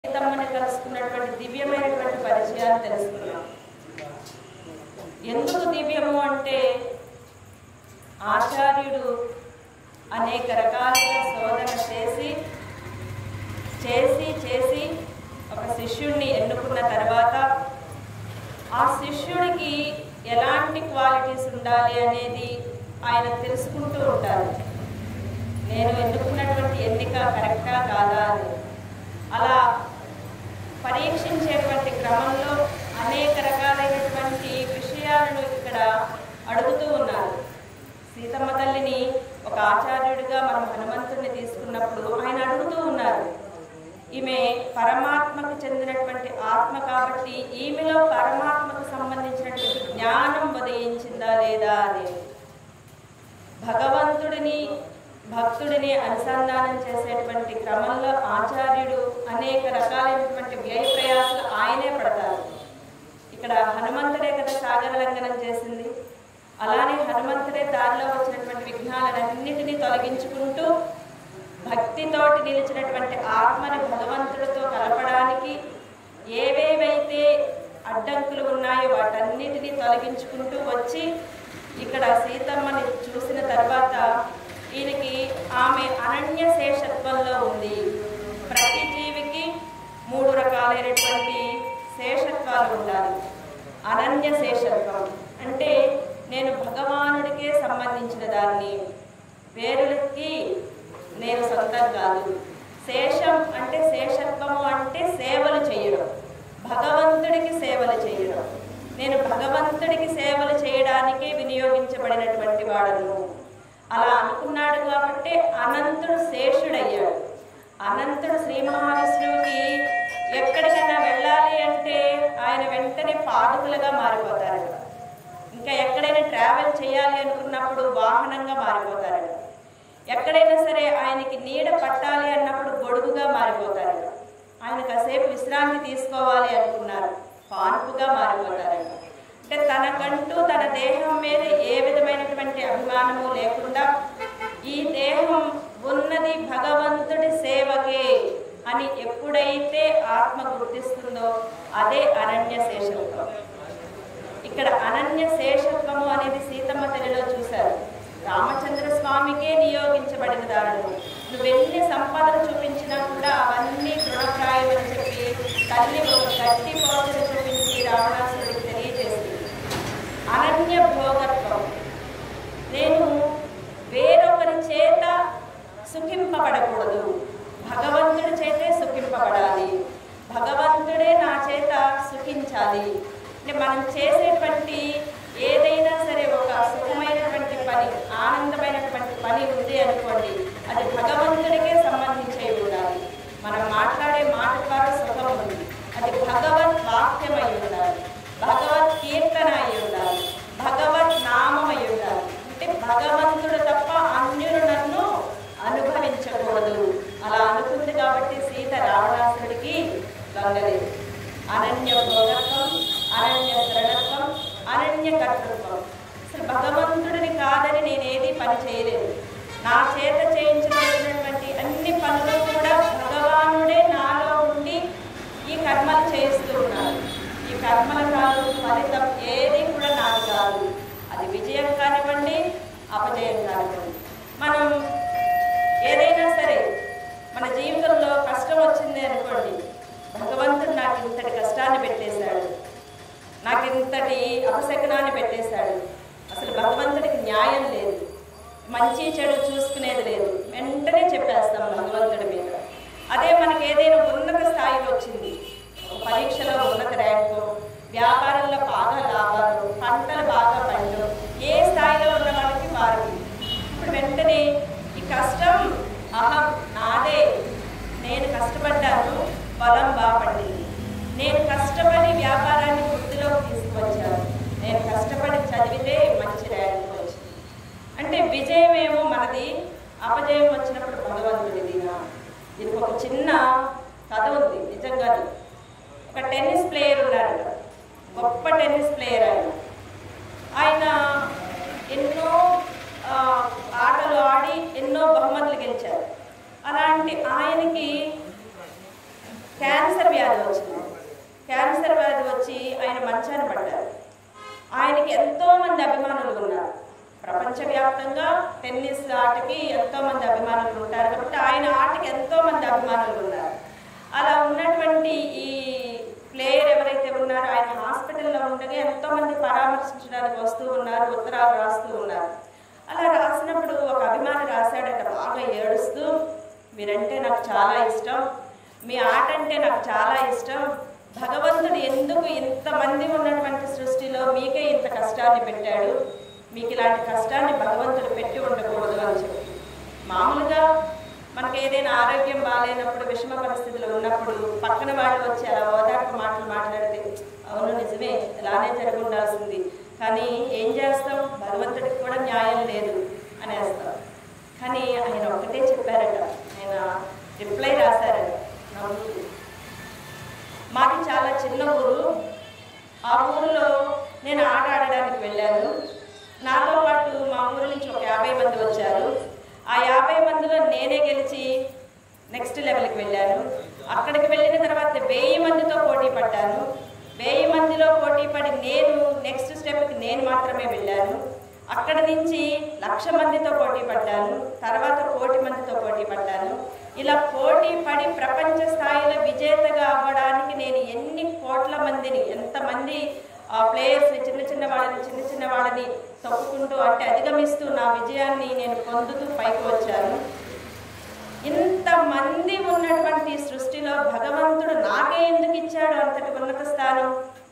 సీతమ్మని కలుసుకున్నటువంటి దివ్యమైనటువంటి పరిచయాలు తెలుసుకున్నాం ఎందుకు దివ్యము అంటే ఆచార్యుడు అనేక రకాలుగా శోధన చేసి చేసి చేసి ఒక శిష్యుడిని ఎన్నుకున్న తర్వాత ఆ శిష్యుడికి ఎలాంటి క్వాలిటీస్ ఉండాలి అనేది ఆయన తెలుసుకుంటూ ఉంటారు నేను ఎన్నుకున్నటువంటి ఎన్నిక కరెక్టా కాదా అని అలా పరీక్షించేటువంటి క్రమంలో అనేక రకాలైనటువంటి విషయాలను ఇక్కడ అడుగుతూ ఉన్నారు సీతమ్మ తల్లిని ఒక ఆచార్యుడిగా మనం హనుమంతుడిని తీసుకున్నప్పుడు ఆయన అడుగుతూ ఉన్నారు ఈమె పరమాత్మకు చెందినటువంటి ఆత్మ కాబట్టి ఈమెలో పరమాత్మకు సంబంధించినటువంటి జ్ఞానం ఉదయించిందా లేదా అని భగవంతుడిని భక్తుడిని అనుసంధానం చేసేటువంటి క్రమంలో ఆచార్యుడు అనేక రకాలైనటువంటి వ్యయ ప్రయాసాలు ఆయనే పడతారు ఇక్కడ హనుమంతుడే కదా సాగర లంఘనం చేసింది అలానే హనుమంతుడే దారిలో వచ్చినటువంటి విఘ్నాలన్నిటినీ తొలగించుకుంటూ భక్తితోటి నిలిచినటువంటి ఆత్మని భగవంతుడితో కలపడానికి ఏవేవైతే అడ్డంకులు ఉన్నాయో వాటన్నిటినీ తొలగించుకుంటూ వచ్చి ఇక్కడ సీతమ్మని చూసిన తర్వాత ఈయనకి ఆమె అనన్య శేషత్వంలో ఉంది ప్రతి జీవికి మూడు రకాలైనటువంటి శేషత్వాలు ఉండాలి అనన్య శేషత్వం అంటే నేను భగవానుడికే సంబంధించిన దాన్ని వేరులకి నేను సొంతం కాదు శేషం అంటే శేషత్వము అంటే సేవలు చేయడం భగవంతుడికి సేవలు చేయడం నేను భగవంతుడికి సేవలు చేయడానికి వినియోగించబడినటువంటి వాడను అలా అనుకున్నాడు కాబట్టి అనంతుడు శేషుడయ్యాడు అనంతుడు శ్రీ మహావిష్ణువుకి ఎక్కడికైనా వెళ్ళాలి అంటే ఆయన వెంటనే పాదుకులుగా మారిపోతారట ఇంకా ఎక్కడైనా ట్రావెల్ చేయాలి అనుకున్నప్పుడు వాహనంగా మారిపోతారట ఎక్కడైనా సరే ఆయనకి నీడ పట్టాలి అన్నప్పుడు గొడుగుగా మారిపోతారట ఆయన కాసేపు విశ్రాంతి తీసుకోవాలి అనుకున్నారు పానుపుగా మారిపోతారట అంటే తనకంటూ తన దేహం మీద ఏ విధమైనటువంటి అభిమానము లేకుండా ఈ దేహం ఉన్నది భగవంతుడి సేవకే అని ఎప్పుడైతే ఆత్మ గుర్తిస్తుందో అదే అనన్య శేషత్వం ఇక్కడ అనన్య శేషత్వము అనేది సీతమ్మ తల్లిలో చూశారు రామచంద్ర స్వామికే నియోగించబడిన దారులు నువ్వు ఎన్ని సంపదలు చూపించినా కూడా అవన్నీ తృణప్రాయమని చెప్పి తల్లి ఒక గట్టి పోతను చూపించి రావణాసుడికి తెలియజేసింది అనన్య భోగత్వం నేను వేరొకరి చేత సుఖింపబడకూడదు భగవంతుడి చేతే సుఖింపబడాలి భగవంతుడే నా చేత సుఖించాలి అంటే మనం చేసేటువంటి ఏదైనా సరే ఒక సుఖమైనటువంటి పని ఆనందమైనటువంటి పని ఉంది అనుకోండి అది భగవంతుడికే సంబంధించి ఉండాలి మనం మాట్లాడే మాట ద్వారా సుఖం ఉంది అది భగవత్ వాక్యమై ఉండాలి భగవత్ కీర్తన అయి ఉండాలి భగవత్ నామమై ఉండాలి అంటే భగవంతుడు తప్ప అన్యులు నన్ను అనుభవించకూడదు అలా అనుకుంది కాబట్టి సీత రావణాసుడికి లొంగలేదు అనన్య భోగత్వం అనన్య శరణత్వం అనన్య కర్తృత్వం అసలు భగవంతుడిని కాదని నేనేది పని చేయలేదు నా చేత చేయించబడినటువంటి అన్ని పనులు కూడా భగవానుడే నాలో ఉండి ఈ కర్మలు చేస్తూ ఉన్నారు ఈ కర్మల కాదు ఫలితం ఏది కూడా నాది కాదు అది విజయం కానివ్వండి అపజయం కానివ్వండి మనం ఏదైనా సరే మన జీవితంలో కష్టం వచ్చింది అనుకోండి భగవంతుడు నాకు ఇంతటి కష్టాన్ని పెట్టేశాడు నాకు ఇంతటి అపశకనాన్ని పెట్టేశాడు అసలు భగవంతుడికి న్యాయం లేదు మంచి చెడు చూసుకునేది లేదు వెంటనే చెప్పేస్తాం భగవంతుడి మీద అదే మనకి ఏదైనా ఉన్నత స్థాయిలో వచ్చింది ఒక పరీక్షలో ఉన్నత ర్యాంకు వ్యాపారంలో బాగా లాభాలు పంటలు బాగా పండు ఏ స్థాయిలో ఉన్న వాళ్ళకి వారికి ఇప్పుడు వెంటనే ఈ కష్టం అహం నాదే నేను కష్టపడ్డాను ఫలం బాగుపడింది నేను కష్టపడి వ్యాపారాన్ని వృద్ధిలోకి తీసుకువచ్చాను నేను కష్టపడి చదివితే మంచి ర్యాంక్ వచ్చింది అంటే విజయం ఏమో మనది అపజయం వచ్చినప్పుడు భగవంతుడిది దీనికి ఒక చిన్న కథ ఉంది నిజంగానే ఒక టెన్నిస్ ప్లేయర్ ఉన్నారట గొప్ప టెన్నిస్ ప్లేయర్ ఆయన ఆయన ఎన్నో ఆ, ఆటలు ఆడి ఎన్నో బహుమతులు గెలిచారు అలాంటి ఆయనకి క్యాన్సర్ వ్యాధి వచ్చింది క్యాన్సర్ వ్యాధి వచ్చి ఆయన మంచాన పడ్డారు ఆయనకి ఎంతో మంది అభిమానులు ఉన్నారు ప్రపంచవ్యాప్తంగా టెన్నిస్ ఆటకి ఎంతో మంది అభిమానులు ఉంటారు కాబట్టి ఆయన ఆటకి ఎంతో మంది అభిమానులు ఉన్నారు అలా ఉన్నటువంటి ఈ ప్లేయర్ ఎవరైతే ఉన్నారో ఆయన హాస్పిటల్లో ఉండగా ఎంతో మంది పరామర్శించడానికి వస్తూ ఉన్నారు ఉత్తరాలు రాస్తూ ఉన్నారు అలా రాసినప్పుడు ఒక అభిమాని రాశాడట బాగా ఏడుస్తూ మీరంటే నాకు చాలా ఇష్టం మీ ఆట అంటే నాకు చాలా ఇష్టం భగవంతుడు ఎందుకు ఇంతమంది ఉన్నటువంటి సృష్టిలో మీకే ఇంత కష్టాన్ని పెట్టాడు మీకు ఇలాంటి కష్టాన్ని భగవంతుడు పెట్టి ఉండకూడదు అని చెప్పి మామూలుగా మనకి ఏదైనా ఆరోగ్యం బాగాలేనప్పుడు విషమ పరిస్థితులు ఉన్నప్పుడు పక్కన వాళ్ళు వచ్చి అలా ఓదార్పు మాటలు మాట్లాడితే అవును నిజమే ఇలానే జరిగి ఉండాల్సింది కానీ ఏం చేస్తాం భగవంతుడికి కూడా న్యాయం లేదు అనేస్తాం కానీ ఆయన ఒకటే చెప్పారట ఆయన రిప్లై రాశారట నవ్వుతూ మాది చాలా చిన్న ఊరు ఆ ఊరిలో నేను ఆట ఆడడానికి వెళ్ళాను నాతో పాటు మా ఊరి నుంచి ఒక యాభై మంది వచ్చారు ఆ యాభై మందిలో నేనే గెలిచి నెక్స్ట్ లెవెల్కి వెళ్ళాను అక్కడికి వెళ్ళిన తర్వాత వెయ్యి మందితో పోటీ పడ్డాను వెయ్యి మందిలో పోటీ పడి నేను నెక్స్ట్ స్టెప్కి నేను మాత్రమే వెళ్ళాను అక్కడ నుంచి లక్ష మందితో పోటీ పడ్డాను తర్వాత కోటి మందితో పోటీ పడ్డాను ఇలా పోటీ పడి ప్రపంచ స్థాయిలో విజేతగా అవ్వడానికి నేను ఎన్ని కోట్ల మందిని ఎంతమంది ప్లేయర్స్ని చిన్న చిన్న వాళ్ళని చిన్న చిన్న వాళ్ళని తొక్కుకుంటూ అంటే అధిగమిస్తూ నా విజయాన్ని నేను పొందుతూ పైకి వచ్చాను ఇంతమంది ఉన్నటువంటి సృష్టిలో భగవంతుడు నాకే ఎందుకు ఇచ్చాడు అంతటి ఉన్నత స్థానం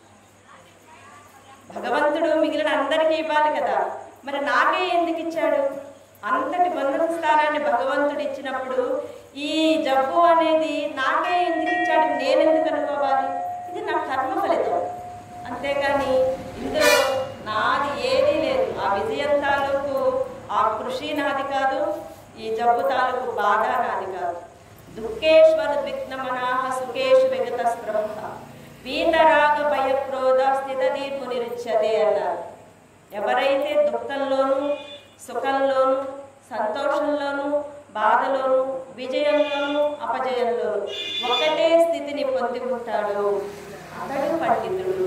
భగవంతుడు మిగిలిన అందరికీ ఇవ్వాలి కదా మరి నాకే ఎందుకు ఇచ్చాడు అంతటి ఉన్నత స్థానాన్ని భగవంతుడు ఇచ్చినప్పుడు ఈ జబ్బు అనేది నాకే ఎందుకు ఇచ్చాడు నేను ఎందుకు అనుకోవాలి ఇది నా కర్మ ఫలితం అంతేగాని ఇందులో నాది ఏదీ లేదు ఆ విజయం తాలూకు ఆ కృషి నాది కాదు ఈ జబ్బు తాలూకు బాధ నాది కాదు దుఃఖేశ్వర విఘ్నమనాహ సుఖేషు విగత స్పృహ వీతరాగ భయక్రోధ స్థితదీర్పు నిరుచ్యతే అన్నారు ఎవరైతే దుఃఖంలోనూ సుఖంలోనూ సంతోషంలోనూ బాధలోనూ విజయంలోనూ అపజయంలోనూ ఒకటే స్థితిని పొంది ఉంటాడు అతడు పండితుడు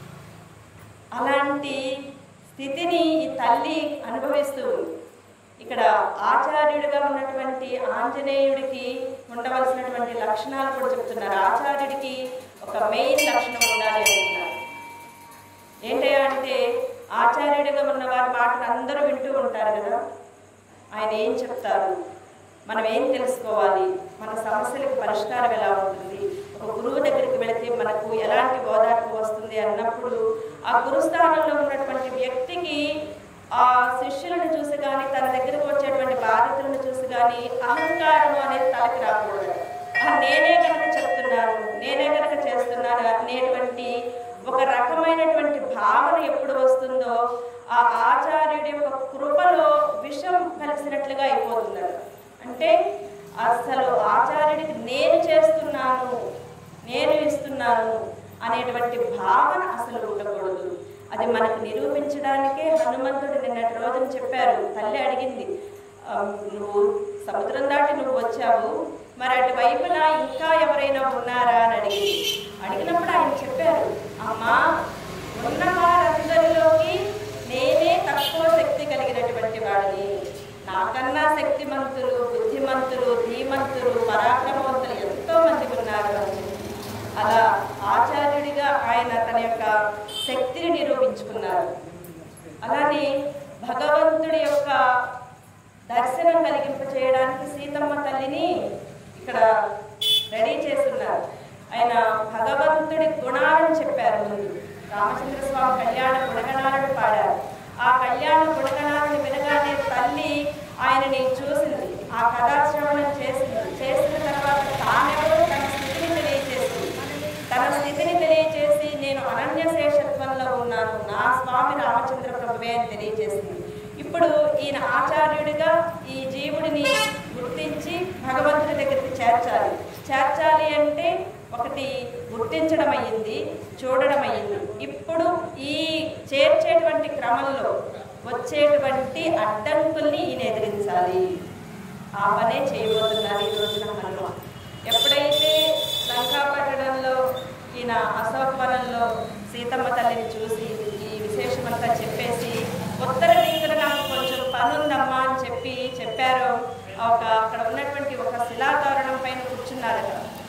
అలాంటి స్థితిని ఈ తల్లి అనుభవిస్తూ ఉంది ఇక్కడ ఆచార్యుడిగా ఉన్నటువంటి ఆంజనేయుడికి ఉండవలసినటువంటి లక్షణాలు కూడా చెప్తున్నారు ఆచార్యుడికి ఒక మెయిన్ లక్షణం ఉండాలి అంటున్నారు ఏంటయ్యా అంటే ఆచార్యుడిగా ఉన్న వారి మాటలు అందరూ వింటూ ఉంటారు కదా ఆయన ఏం చెప్తారు మనం ఏం తెలుసుకోవాలి మన సమస్యలకు పరిష్కారం ఎలా ఉంటుంది ఒక గురువు దగ్గరికి వెళితే మనకు ఎలాంటి ఓదార్పు వస్తుంది అన్నప్పుడు ఆ గురుస్థానంలో ఉన్నటువంటి వ్యక్తికి ఆ శిష్యులను చూసి కానీ తన దగ్గరకు వచ్చేటువంటి బాధితులను చూసి కానీ అహంకారం అనేది తలకి రాకూడదు ఆ నేనే కనుక చెప్తున్నాను నేనే కనుక చేస్తున్నాను అనేటువంటి ఒక రకమైనటువంటి భావన ఎప్పుడు వస్తుందో ఆ ఆచార్యుడి యొక్క కృపలో విషం కలిసినట్లుగా అయిపోతున్నారు అంటే అసలు ఆచార్యుడికి నేను చేస్తున్నాను నేను ఇస్తున్నాను అనేటువంటి భావన అసలు ఉండకూడదు అది మనకు నిరూపించడానికే హనుమంతుడు నిన్నటి రోజున చెప్పారు తల్లి అడిగింది "ఆ, నువ్వు సముద్రం దాటి నువ్వు వచ్చావు మరి అటువైపున ఇంకా ఎవరైనా ఉన్నారా అని అడిగింది అడిగినప్పుడు ఆయన చెప్పారు అమ్మా ఉన్న వారందరిలోకి నేనే తక్కువ శక్తి కలిగినటువంటి వాడిని నాకన్నా శక్తిమంతులు బుద్ధిమంతులు ధీమంతులు పరాక్రమవంతులు ఎంతో మంది ఉన్నారు అని చెప్పి అలా ఆచార్యుడిగా ఆయన తన యొక్క శక్తిని నిరూపించుకున్నారు అలానే భగవంతుడి యొక్క దర్శనం కలిగింప చేయడానికి సీతమ్మ తల్లిని ఇక్కడ రెడీ చేస్తున్నారు ఆయన భగవంతుడి గుణాలను చెప్పారు ముందు రామచంద్ర స్వామి కళ్యాణ గుణగణాలను పాడారు ఆ కళ్యాణ గుణగణాలను వినగానే తల్లి ఆయనని చూసింది ఆ కథాశ్రవణం చేసింది చేసిన తర్వాత తానెవరో తన స్థితిని తెలియజేసింది తన స్థితిని తెలియజేసి నేను అనన్య శేషత్వంలో ఉన్నాను నా స్వామి రామచంద్ర ప్రభువే అని తెలియజేసింది ఇప్పుడు ఈయన ఆచార్యుడిగా ఈ జీవుడిని గుర్తించి భగవంతుడి దగ్గరికి చేర్చాలి చేర్చాలి అంటే ఒకటి గుర్తించడం అయ్యింది చూడడం అయ్యింది ఇప్పుడు ఈ చేర్చేటువంటి క్రమంలో వచ్చేటువంటి అడ్డంకుల్ని ఈయన ఎదిరించాలి ఆ పనే చేయబోతున్నారు ఈ రోజున హనుమ ఎప్పుడైతే లంక లంకాపట్టణంలో ఈయన అశోకవనంలో సీతమ్మ తల్లిని చూసి ఈ విశేషమంతా చెప్పేసి ఉత్తర దిక్కున నాకు కొంచెం పని ఉందమ్మా అని చెప్పి చెప్పారు ఒక అక్కడ ఉన్నటువంటి ఒక శిలాతోరణం పైన కూర్చున్నారట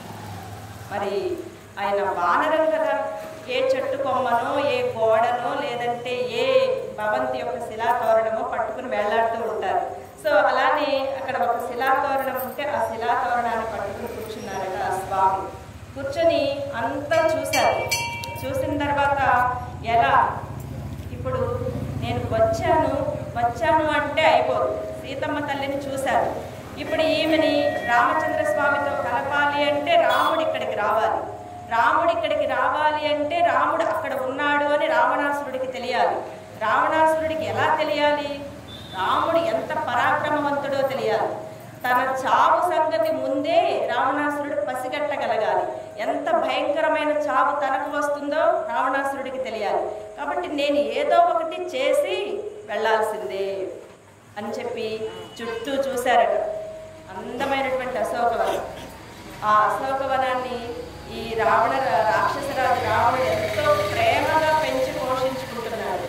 మరి ఆయన వానరం కదా ఏ చెట్టు కొమ్మనో ఏ గోడనో లేదంటే ఏ భవంతి యొక్క శిలాతోరణమో పట్టుకుని వేలాడుతూ ఉంటారు సో అలానే అక్కడ ఒక శిలాతోరణం ఉంటే ఆ శిలాతోరణాన్ని పట్టుకుని కూర్చున్నారట ఆ స్వామి కూర్చొని అంతా చూశారు చూసిన తర్వాత ఎలా ఇప్పుడు నేను వచ్చాను వచ్చాను అంటే అయిపోదు సీతమ్మ తల్లిని చూశారు ఇప్పుడు ఈమెని రామచంద్ర స్వామితో కలపాలి అంటే రాముడు ఇక్కడికి రావాలి రాముడు ఇక్కడికి రావాలి అంటే రాముడు అక్కడ ఉన్నాడు అని రావణాసురుడికి తెలియాలి రావణాసురుడికి ఎలా తెలియాలి రాముడు ఎంత పరాక్రమవంతుడో తెలియాలి తన చావు సంగతి ముందే రావణాసురుడు పసిగట్టగలగాలి ఎంత భయంకరమైన చావు తనకు వస్తుందో రావణాసురుడికి తెలియాలి కాబట్టి నేను ఏదో ఒకటి చేసి వెళ్ళాల్సిందే అని చెప్పి చుట్టూ చూశారట అందమైనటువంటి అశోకవనం ఆ అశోకవనాన్ని ఈ రావణ రాక్షసరాజు రావణుడు ఎంతో ప్రేమగా పెంచి పోషించుకుంటున్నాడు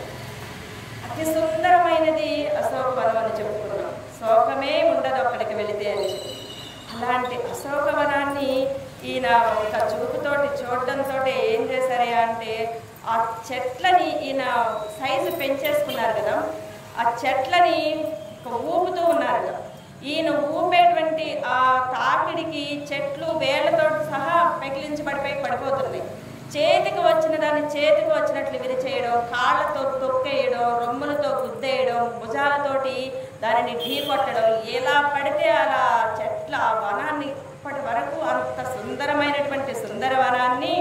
అతి సుందరమైనది అశోకవనం అని చెప్పుకున్నాం శోకమే ఉండదు అక్కడికి వెళితే అని చెప్పి అలాంటి అశోకవనాన్ని ఈయన ఒక చూపుతోటి చూడడంతో ఏం చేశారయ్యా అంటే ఆ చెట్లని ఈయన సైజు పెంచేసుకున్నారు కదా ఆ చెట్లని ఒక ఊపుతూ ఉన్నారట ఈయన ఊపేటువంటి ఆ తాకిడికి చెట్లు వేళ్లతో సహా పెకిలించబడిపోయి పడిపోతున్నాయి చేతికి వచ్చిన దాన్ని చేతికి వచ్చినట్లు విరిచేయడం కాళ్ళతో తొక్కేయడం రొమ్ములతో గుద్దేయడం భుజాలతోటి దానిని ఢీ కొట్టడం ఎలా పడితే అలా చెట్ల ఆ వనాన్ని ఇప్పటి వరకు అంత సుందరమైనటువంటి సుందర వనాన్ని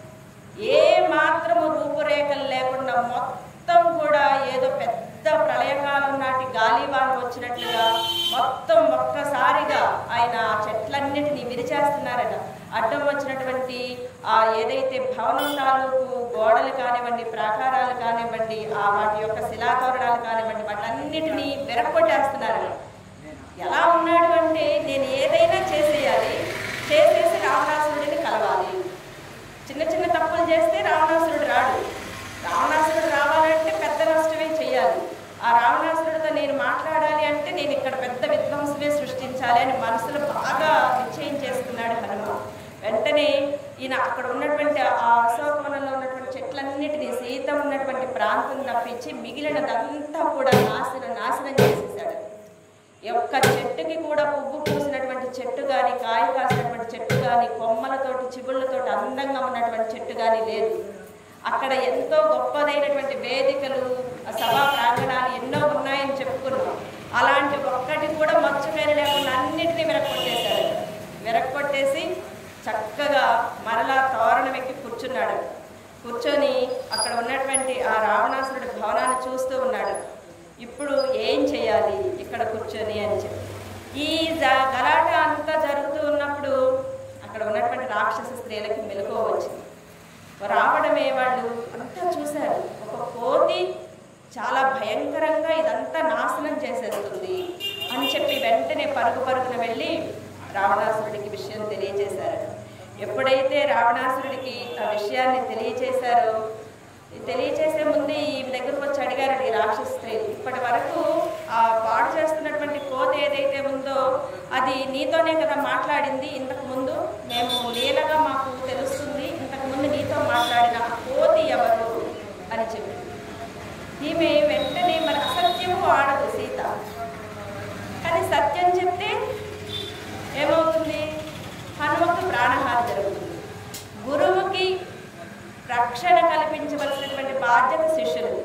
ఏ మాత్రము రూపురేఖలు లేకుండా మొత్తం కూడా ఏదో పెద్ద ప్రళయకాలం నాటి గాలివాన వచ్చినట్లుగా మొత్తం ఒక్కసారిగా ఆయన ఆ చెట్లన్నిటినీ విరిచేస్తున్నారట అడ్డం వచ్చినటువంటి ఆ ఏదైతే భవనం తాలూకు గోడలు కానివ్వండి ప్రాకారాలు కానివ్వండి ఆ వాటి యొక్క శిలాతోరణాలు కానివ్వండి వాటన్నిటినీ వెరక్కొట్టేస్తున్నారు ఎలా ఉన్నాడు అంటే నేను ఏదైనా చేసేయాలి చేసేసి రావణాసురుడిని కలవాలి చిన్న చిన్న తప్పులు చేస్తే రావణాసురుడు రాడు రావణాసురుడు రావాలంటే పెద్ద నష్టమే చేయాలి ఆ రావణాసురుడితో నేను మాట్లాడాలి అంటే నేను ఇక్కడ పెద్ద విధ్వంసమే సృష్టించాలి అని మనసులో బాగా నిశ్చయం చేసుకున్నాడు హనుమ వెంటనే ఈయన అక్కడ ఉన్నటువంటి ఆ అశోకవనంలో ఉన్నటువంటి చెట్లన్నిటినీ సీత ఉన్నటువంటి ప్రాంతం తప్పించి మిగిలినదంతా కూడా నాశనం నాశనం చేసేసాడు ఒక్క చెట్టుకి కూడా పువ్వు పూసినటువంటి చెట్టు కానీ కాయ కాసినటువంటి చెట్టు కానీ కొమ్మలతోటి చిగుళ్ళతోటి అందంగా ఉన్నటువంటి చెట్టు కానీ లేదు అక్కడ ఎంతో గొప్పదైనటువంటి వేదికలు ఆ సభా ప్రాంగణాలు ఎన్నో ఉన్నాయని చెప్పుకున్నాం అలాంటి ఒక్కటి కూడా మచ్చు వేరు లేకుండా అన్నిటినీ విరక్కొట్టేశాడు విరక్కొట్టేసి చక్కగా మరలా తోరణం ఎక్కి కూర్చున్నాడు కూర్చొని అక్కడ ఉన్నటువంటి ఆ రావణాసురుడి భవనాన్ని చూస్తూ ఉన్నాడు ఇప్పుడు ఏం చేయాలి ఇక్కడ కూర్చొని అని చెప్పి ఈ జ- గలాట అంతా జరుగుతూ ఉన్నప్పుడు అక్కడ ఉన్నటువంటి రాక్షస స్త్రీలకి మెలకువ వచ్చింది రావడమే వాళ్ళు అంతా చూశారు ఒక కోతి చాలా భయంకరంగా ఇదంతా నాశనం చేసేస్తుంది అని చెప్పి వెంటనే పరుగు పరుగున వెళ్ళి రావణాసురుడికి విషయం తెలియజేశారు ఎప్పుడైతే రావణాసురుడికి ఆ విషయాన్ని తెలియచేశారో ఈ తెలియచేసే ముందే ఈ దగ్గరకు వచ్చి అడిగారు ఈ రాక్షస స్త్రీలు ఇప్పటి వరకు ఆ పాడు చేస్తున్నటువంటి కోతి ఏదైతే ఉందో అది నీతోనే కదా మాట్లాడింది ఇంతకు ముందు మేము లీలగా మాకు తెలుస్తుంది ఇంతకు ముందు నీతో మాట్లాడిన ఆ కోతి ఎవరు అని చెప్పి ఈమె వెంటనే మరి అసత్యము ఆడదు సీత కానీ సత్యం చెప్తే ఏమవుతుంది హనుమకు ప్రాణహాని జరుగుతుంది గురువుకి రక్షణ కల్పించవలసినటువంటి బాధ్యత శిష్యులది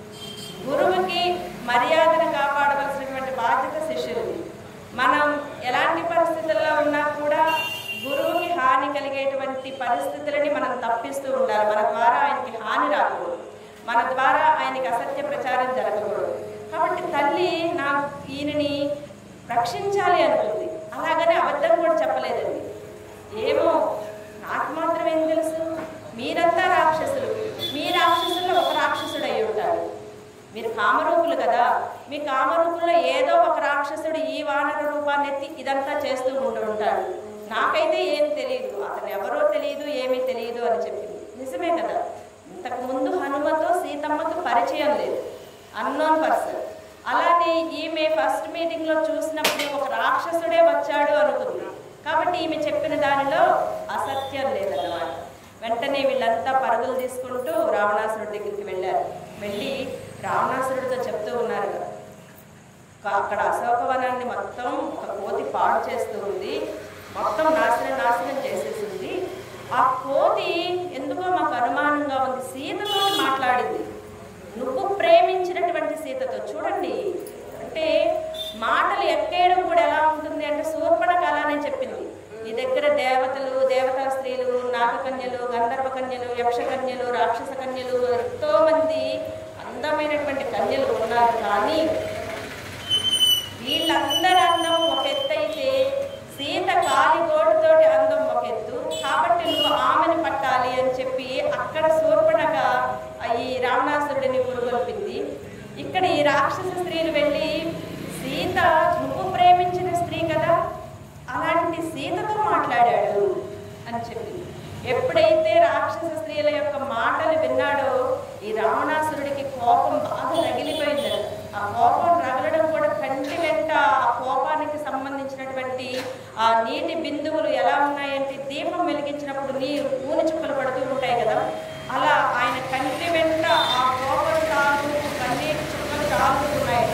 గురువుకి మర్యాదను కాపాడవలసినటువంటి బాధ్యత శిష్యులది మనం ఎలాంటి పరిస్థితుల్లో ఉన్నా కూడా గురువుకి హాని కలిగేటువంటి పరిస్థితులని మనం తప్పిస్తూ ఉండాలి మన ద్వారా ఆయనకి హాని రాకూడదు మన ద్వారా ఆయనకి అసత్య ప్రచారం జరగకూడదు కాబట్టి తల్లి నా ఈయనని రక్షించాలి అనుకుంది అలాగనే అబద్ధం కూడా చెప్పలేదండి ఏమో నాకు మాత్రం ఏం తెలుసు మీరంతా రాక్షసులు మీ రాక్షసుల్లో ఒక రాక్షసుడు అయి ఉంటాడు మీరు కామరూపులు కదా మీ కామరూపుల్లో ఏదో ఒక రాక్షసుడు ఈ వానర రూపాన్ని ఎత్తి ఇదంతా చేస్తూ ఉండి ఉంటాడు నాకైతే ఏం తెలియదు అతను ఎవరో తెలియదు ఏమీ తెలియదు అని చెప్పింది నిజమే కదా ఇంతకు ముందు హనుమతో సీతమ్మతో పరిచయం లేదు అన్నోన్ పర్సన్ అలానే ఈమె ఫస్ట్ మీటింగ్లో చూసినప్పుడు ఒక రాక్షసుడే వచ్చాడు అనుకుంది కాబట్టి ఈమె చెప్పిన దానిలో అసత్యం లేదన్నమాట వెంటనే వీళ్ళంతా పరుగులు తీసుకుంటూ రావణాసురుడి దగ్గరికి వెళ్ళారు వెళ్ళి రావణాసురుడితో చెప్తూ ఉన్నారు కదా కా- అక్కడ అశోకవనాన్ని మొత్తం ఒక కోతి పాడు చేస్తూ ఉంది మొత్తం నాశనం నాశనం చేసేసింది ఆ కోతి ఎందుకో మాకు అనుమానంగా ఉంది సీతతో మాట్లాడింది నువ్వు ప్రేమించినటువంటి సీతతో చూడండి అంటే మాటలు ఎక్కేయడం కూడా ఎలా ఉంటుంది అంటే శూర్పణ కళ చెప్పింది నీ దగ్గర దేవతలు దేవతా స్త్రీలు నాగకన్యలు గంధర్వ కన్యలు యక్ష కన్యలు రాక్షస కన్యలు ఎంతో మంది అందమైనటువంటి కన్యలు ఉన్నారు కానీ వీళ్ళందరి అందం ఒక ఎత్తు అయితే సీత కాలిగోడుతోటి అందం ఒక ఎత్తు కాబట్టి నువ్వు ఆమెను పట్టాలి అని చెప్పి అక్కడ శూర్పణగా ఈ రావణాసురుడిని పురుగొల్పింది ఇక్కడ ఈ రాక్షస స్త్రీలు వెళ్ళి సీత నువ్వు ప్రేమించిన స్త్రీ కదా అలాంటి సీతతో మాట్లాడాడు అని చెప్పింది ఎప్పుడైతే రాక్షస స్త్రీల యొక్క మాటలు విన్నాడో ఈ రావణాసురుడికి కోపం బాగా రగిలిపోయింది ఆ కోపం రగలడం కూడా కంటి వెంట ఆ కోపానికి సంబంధించినటువంటి ఆ నీటి బిందువులు ఎలా ఉన్నాయంటే దీపం వెలిగించినప్పుడు నీరు ఊని చుక్కలు పడుతూ ఉంటాయి కదా అలా ఆయన కంటి వెంట ఆ కోపం తాగు కన్నీటి చుక్కలు తాగుతూ ఉన్నాయి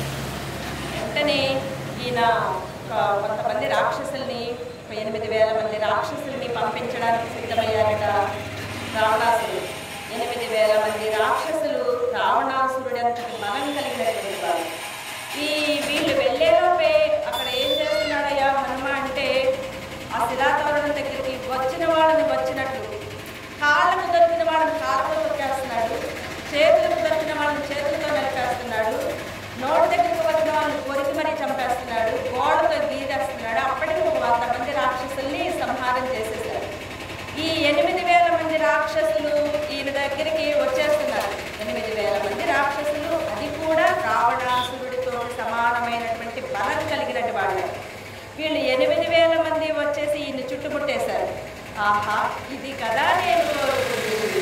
వెంటనే ఈయన ఒక కొంతమంది రాక్షసుల్ని ఒక ఎనిమిది వేల మంది రాక్షసుల్ని పంపించడానికి సిద్ధమయ్యారట రావణాసురుడు ఎనిమిది వేల మంది రాక్షసులు రావణాసురుడు అంతటి బలం కలిగినటువంటి వారు ఈ వీళ్ళు వెళ్ళేలోపే అక్కడ ఏం చేస్తున్నాడయ్యా హనుమ అంటే ఆ శిలాతోరణం దగ్గరికి వచ్చిన వాళ్ళని వచ్చినట్లు కాళ్ళకు దొరికిన వాళ్ళని కాళ్ళతో తొక్కేస్తున్నాడు చేతులకు దొరికిన వాళ్ళని చేతులతో నలిపేస్తున్నాడు నోటి దగ్గరికి వచ్చిన వాళ్ళని కొరికి మరీ చంపేస్తున్నాడు గోడతో గీరేస్తున్నాడు అప్పటికి ఒక వంద మంది రాక్షసుల్ని సంహారం చేసేసాడు ఈ ఎనిమిది వేల మంది రాక్షసులు ఈయన దగ్గరికి వచ్చేస్తున్నారు ఎనిమిది వేల మంది రాక్షసులు అది కూడా రావణాసురుడితో సమానమైనటువంటి బలం కలిగినటువంటి వాళ్ళే వీళ్ళు ఎనిమిది వేల మంది వచ్చేసి ఈయన చుట్టుముట్టేశారు ఆహా ఇది కదా నేను కోరుకుంటుంది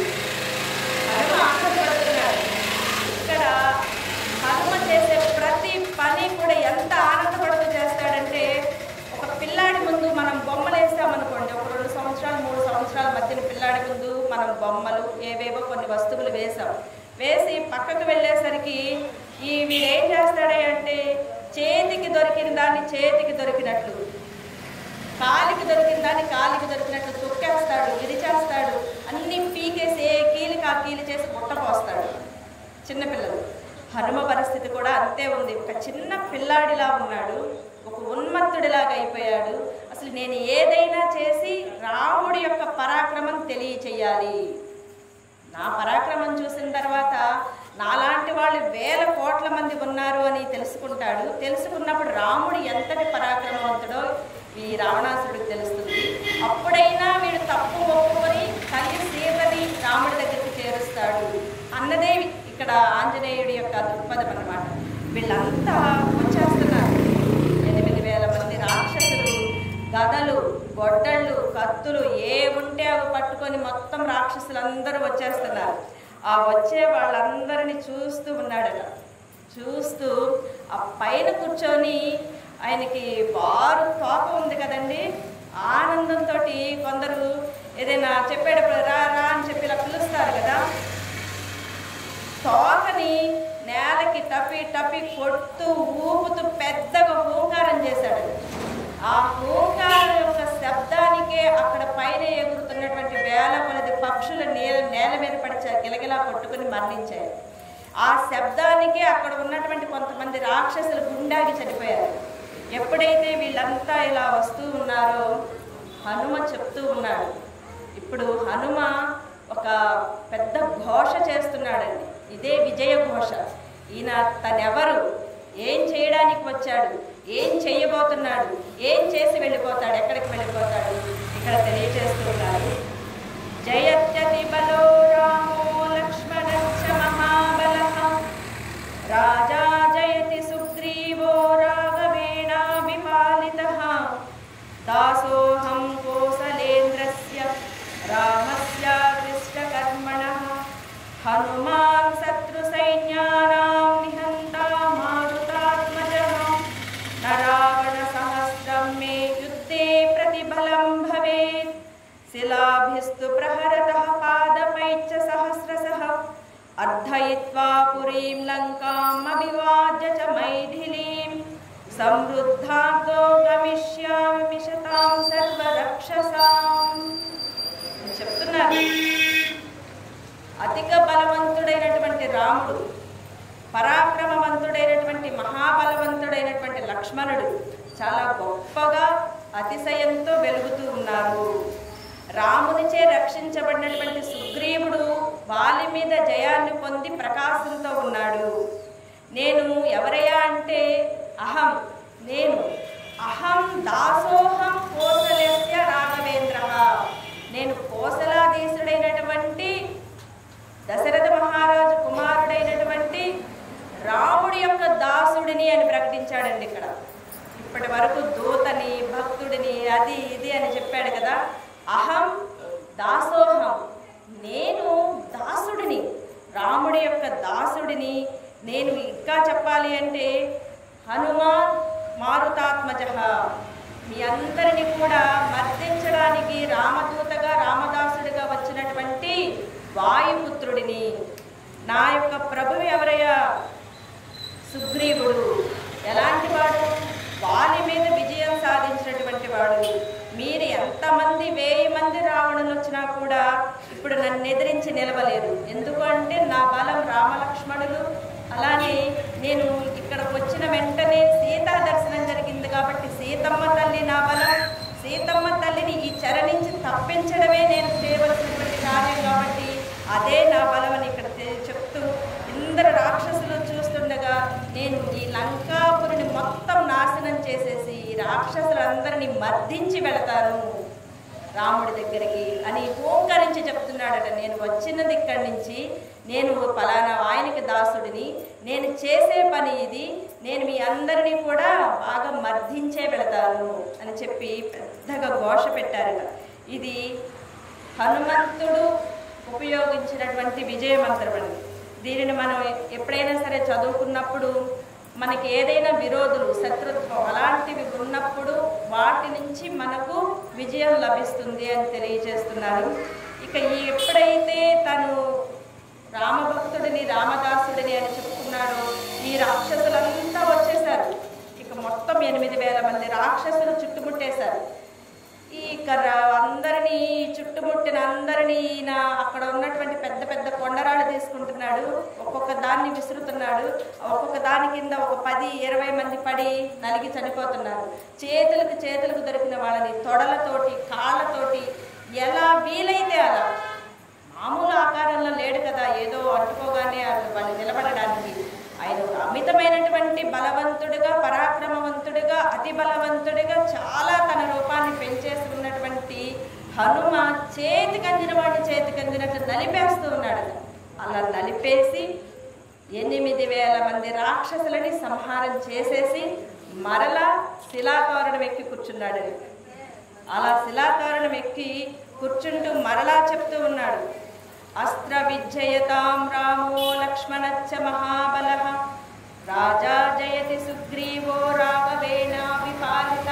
హనుమ ఆనందపడుతున్నాడు ఇక్కడ హనుమ చేసే ప్రతి పని కూడా ఎంత ఆనందపడుతూ చేస్తాడంటే ఒక పిల్లాడి ముందు మనం బొమ్మలు వేసామనుకోండి ఒక రెండు సంవత్సరాలు మూడు సంవత్సరాల మధ్యన పిల్లాడి ముందు మనం బొమ్మలు ఏవేవో కొన్ని వస్తువులు వేసాం వేసి పక్కకు వెళ్ళేసరికి ఈ వీడు ఏం చేస్తాడే అంటే చేతికి దొరికిన దాన్ని చేతికి దొరికినట్లు కాలికి దొరికిన దాన్ని కాలికి దొరికినట్లు తొక్కేస్తాడు విరిచేస్తాడు అన్ని పీకేసి ఏ కీలికి ఆ కీలి చేసి బుట్ట పోస్తాడు చిన్నపిల్లలు హనుమ పరిస్థితి కూడా అంతే ఉంది ఒక చిన్న పిల్లాడిలా ఉన్నాడు ఒక ఉన్మత్తుడిలాగా అయిపోయాడు అసలు నేను ఏదైనా చేసి రాముడి యొక్క పరాక్రమం తెలియచేయాలి నా పరాక్రమం చూసిన తర్వాత నాలాంటి వాళ్ళు వేల కోట్ల మంది ఉన్నారు అని తెలుసుకుంటాడు తెలుసుకున్నప్పుడు రాముడు ఎంతటి పరాక్రమవంతుడో ఈ రావణాసుడికి తెలుస్తుంది అప్పుడైనా వీడు తప్పు ఒప్పుకొని తల్లి సీతని రాముడి దగ్గరికి చేరుస్తాడు అన్నదే ఇక్కడ ఆంజనేయుడి యొక్క దృక్పథం అన్నమాట వీళ్ళంతా వచ్చేస్తున్నారు ఎనిమిది వేల మంది రాక్షసులు గదలు గొడ్డళ్ళు కత్తులు ఏ ఉంటే అవి పట్టుకొని మొత్తం రాక్షసులందరూ వచ్చేస్తున్నారు ఆ వచ్చే వాళ్ళందరినీ చూస్తూ ఉన్నాడట చూస్తూ ఆ పైన కూర్చొని ఆయనకి బారు తోక ఉంది కదండి ఆనందంతో కొందరు ఏదైనా చెప్పేటప్పుడు రా రా అని చెప్పి ఇలా పిలుస్తారు కదా తోకని నేలకి టపి టపి కొడుతూ ఊపుతూ పెద్దగా హూంకారం చేశాడు ఆ హూంకారం యొక్క శబ్దానికే అక్కడ పైన ఎగురుతున్నటువంటి వేల కొలది పక్షుల నేల నేల మీద పడిచారు గిలగిలా కొట్టుకుని మరణించాయి ఆ శబ్దానికే అక్కడ ఉన్నటువంటి కొంతమంది రాక్షసులు గుండాగి చనిపోయారు ఎప్పుడైతే వీళ్ళంతా ఇలా వస్తూ ఉన్నారో హనుమ చెప్తూ ఉన్నాడు ఇప్పుడు హనుమ ఒక పెద్ద ఘోష చేస్తున్నాడండి ఇదే విజయ ఘోష ఈయన తనెవరు ఏం చేయడానికి వచ్చాడు ఏం చేయబోతున్నాడు ఏం చేసి వెళ్ళిపోతాడు ఎక్కడికి వెళ్ళిపోతాడు ఇక్కడ తెలియజేస్తున్నారు జయత్యతి బలో రామో లక్ష్మణశ్చ మహాబలః రాజా జయతి సుగ్రీవో రాఘవేణాభిపాలితः దాసోహ హనుమాన్ శత్రు సైన్యానాం నిహంతా మారుతాత్మజః నరావణ సహస్రం మే యుద్ధే ప్రతిబలం భవేత్ శిలాభిస్తు ప్రహరతః పాదపైచ్చ సహస్రశః అర్ధయిత్వా పురీం లంకాం అభివాజ్య చ మైథిలీం సమృద్ధార్థో గమిష్యామి మిషతాం సర్వరక్షసాం అని చెప్తున్నారు అధిక బలవంతుడైనటువంటి రాముడు పరాక్రమవంతుడైనటువంటి మహాబలవంతుడైనటువంటి లక్ష్మణుడు చాలా గొప్పగా అతిశయంతో వెలుగుతూ ఉన్నారు రామునిచే రక్షించబడినటువంటి సుగ్రీవుడు వాలి మీద జయాన్ని పొంది ప్రకాశంతో ఉన్నాడు నేను ఎవరయ్యా అంటే అహం నేను అహం దాసోహం కోసలస్య రాఘవేంద్ర నేను కోసలాధీశుడైనటువంటి దశరథ మహారాజు కుమారుడైనటువంటి రాముడి యొక్క దాసుడిని అని ప్రకటించాడండి ఇక్కడ ఇప్పటి వరకు దూతని భక్తుడిని అది ఇది అని చెప్పాడు కదా అహం దాసోహం నేను దాసుడిని రాముడి యొక్క దాసుడిని నేను ఇంకా చెప్పాలి అంటే హనుమాన్ మారుతాత్మజ మీ అందరిని కూడా మర్దించడానికి రామదూతగా రామదాసుడిగా వచ్చినటువంటి వాయుపుత్రుడిని నా యొక్క ప్రభువు ఎవరయ్యా సుగ్రీవుడు ఎలాంటి వాడు వాలి మీద విజయం సాధించినటువంటి వాడు మీరు ఎంతమంది వేయి మంది రావణులు వచ్చినా కూడా ఇప్పుడు నన్ను ఎదిరించి నిలవలేరు ఎందుకు అంటే నా బలం రామలక్ష్మణులు అలానే నేను ఇక్కడికి వచ్చిన వెంటనే సీతా దర్శనం జరిగింది కాబట్టి సీతమ్మ తల్లి నా బలం సీతమ్మ తల్లిని ఈ చెర నుంచి తప్పించడమే నేను చేయవలసినటువంటి కార్యం కాబట్టి అదే నా బలం అని ఇక్కడ తె- చెప్తూ ఇందరు రాక్షసులు చూస్తుండగా నేను ఈ లంకాపురిని మొత్తం నాశనం చేసేసి ఈ రాక్షసులందరినీ మర్దించి వెళతాను రాముడి దగ్గరికి అని ఓంకరించి చెప్తున్నాడట నేను వచ్చినది ఇక్కడి నుంచి నేను పలానా ఆయనకి దాసుడిని నేను చేసే పని ఇది నేను మీ అందరినీ కూడా బాగా మర్దించే వెళతాను అని చెప్పి పెద్దగా ఘోష పెట్టారట ఇది హనుమంతుడు ఉపయోగించినటువంటి విజయ మంత్రం అండి దీనిని మనం ఎప్పుడైనా సరే చదువుకున్నప్పుడు మనకి ఏదైనా విరోధులు శత్రుత్వం అలాంటివి ఉన్నప్పుడు వాటి నుంచి మనకు విజయం లభిస్తుంది అని తెలియజేస్తున్నారు ఇక ఈ ఎప్పుడైతే తను రామభక్తుడిని రామదాసుడిని అని చెప్పుకున్నాడో ఈ రాక్షసులంతా వచ్చేసారు ఇక మొత్తం ఎనిమిది వేల మంది రాక్షసులు చుట్టుముట్టేశారు ఈ కర్ర అందరినీ చుట్టుముట్టిన అందరినీ ఈయన అక్కడ ఉన్నటువంటి పెద్ద పెద్ద కొండరాళ్ళు తీసుకుంటున్నాడు ఒక్కొక్క దాన్ని విసురుతున్నాడు ఒక్కొక్క దాని కింద ఒక పది ఇరవై మంది పడి నలిగి చనిపోతున్నారు చేతులకు చేతులకు దొరికిన వాళ్ళని తొడలతోటి కాళ్ళతోటి ఎలా వీలైతే అలా మామూలు ఆకారంలో లేడు కదా ఏదో అట్టుకోగానే వాళ్ళు వాళ్ళు నిలబడడానికి ఆయన ఒక అమితమైనటువంటి బలవంతుడిగా పరాక్రమవంతుడిగా అతి బలవంతుడిగా చాలా తన రూపాన్ని పెంచేసుకున్నటువంటి హనుమ చేతికి అందిన వాడిని చేతికి అందినట్టు నలిపేస్తూ ఉన్నాడు అలా నలిపేసి ఎనిమిది వేల మంది రాక్షసులని సంహారం చేసేసి మరలా శిలాకారుడు ఎక్కి కూర్చున్నాడు అలా శిలాకారణం ఎక్కి కూర్చుంటూ మరలా చెప్తూ ఉన్నాడు అస్త్ర విజయతాం రామో లక్ష్మణచ్చ మహాబల రాజా జయతి సుగ్రీవో రాఘవేణాభిపాలిత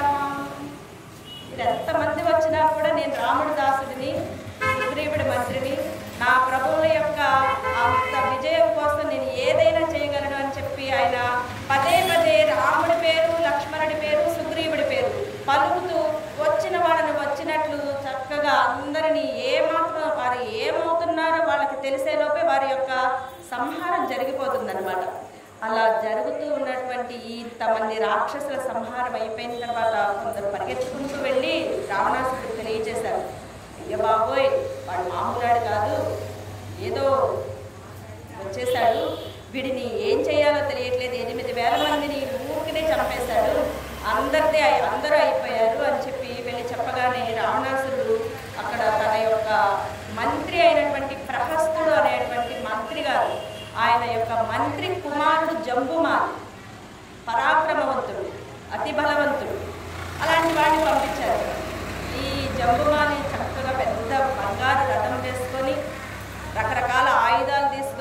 ఎంతమంది వచ్చినా కూడా నేను రాముడి దాసుడిని సుగ్రీవుడి మంత్రిని నా ప్రభువుల యొక్క అంత విజయం కోసం నేను ఏదైనా చేయగలను అని చెప్పి ఆయన పదే పదే రాముడి పేరు లక్ష్మణుడి పేరు సుగ్రీవుడి పేరు పలుకుతూ వచ్చిన వాళ్ళని వచ్చినట్లు చక్కగా అందరినీ ఏమాత్రం వారు ఏమవుతున్నారో వాళ్ళకి తెలిసేలోపే వారి యొక్క సంహారం జరిగిపోతుందన్నమాట అలా జరుగుతూ ఉన్నటువంటి ఈ ఇంతమంది రాక్షసుల సంహారం అయిపోయిన తర్వాత కొందరు పరిగెత్తుకుంటూ వెళ్ళి రావణాసుడికి తెలియజేశారు అయ్య బాబోయ్ వాడు మామూలాడు కాదు ఏదో వచ్చేసాడు వీడిని ఏం చేయాలో తెలియట్లేదు ఎనిమిది వేల మందిని ఊరికినే చంపేశాడు అందరిదే అయి- అందరూ అయిపోయారు అని చెప్పి వెళ్ళి చెప్పగానే రావణాసురుడు అక్కడ తన యొక్క మంత్రి అయినటువంటి ప్రహస్తుడు అనేటువంటి మంత్రి గారు ఆయన యొక్క మంత్రి కుమారుడు జంబుమాన్ పరాక్రమవంతుడు అతి బలవంతుడు అలాంటి వాడిని పంపించారు ఈ జంబుమాని చక్కగా పెద్ద బంగారు రథం వేసుకొని రకరకాల ఆయుధాలు తీసుకొని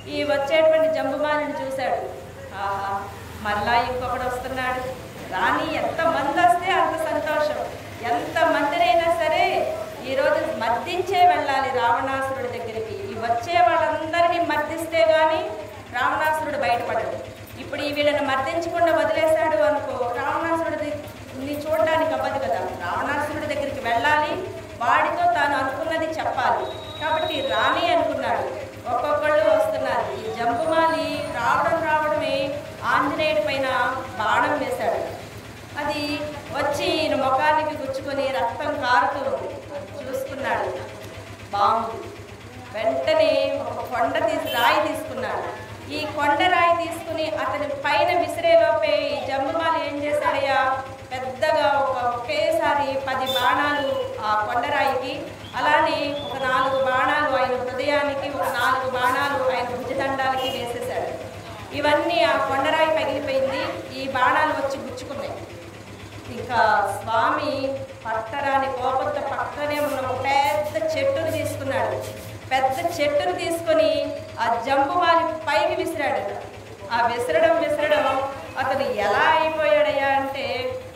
ఈ వచ్చేటువంటి జంబుమాలిని చూశాడు ఆహా మరలా ఇంకొకడు వస్తున్నాడు రాని ఎంతమంది వస్తే అంత సంతోషం ఎంత మందినైనా సరే ఈరోజు మర్దించే వెళ్ళాలి రావణాసురుడి దగ్గరికి ఈ వచ్చే వాళ్ళందరినీ మర్దిస్తే గాని రావణాసురుడు బయటపడడు ఇప్పుడు ఈ వీళ్ళని మర్దించకుండా వదిలేశాడు అనుకో రావణాసురుడి ని చూడడానికి అవ్వదు కదా రావణాసురుడి దగ్గరికి వెళ్ళాలి వాడితో తాను అనుకున్నది చెప్పాలి కాబట్టి రాని అనుకున్నాడు ఒక్కొక్కళ్ళు వస్తున్నారు ఈ జంబుమాలి రావడం రావడమే ఆంజనేయుడి పైన బాణం వేశాడు అది వచ్చి ఈయన ముఖానికి గుచ్చుకొని రక్తం కారుతూ ఉంది చూసుకున్నాడు బాగుంది వెంటనే ఒక కొండ తీసి రాయి తీసుకున్నాడు ఈ కొండ రాయి తీసుకుని అతని పైన విసిరేలోపే ఈ జంబుమాలి ఏం చేశాడయ్యా పెద్దగా ఒక ఒకేసారి పది బాణాలు ఆ కొండరాయికి అలానే ఒక నాలుగు బాణాలు ఆయన హృదయానికి ఒక నాలుగు బాణాలు ఆయన భుజదండాలకి వేసేశాడు ఇవన్నీ ఆ కొండరాయి పగిలిపోయింది ఈ బాణాలు వచ్చి గుచ్చుకున్నాయి ఇంకా స్వామి పట్టరాని కోపంతో పక్కనే ఉన్న ఒక పెద్ద చెట్టును తీసుకున్నాడు పెద్ద చెట్టును తీసుకొని ఆ జంపు మాలి పైకి విసిరాడు ఆ విసరడం విసరడం అతను ఎలా అయిపోయాడయ్యా అంటే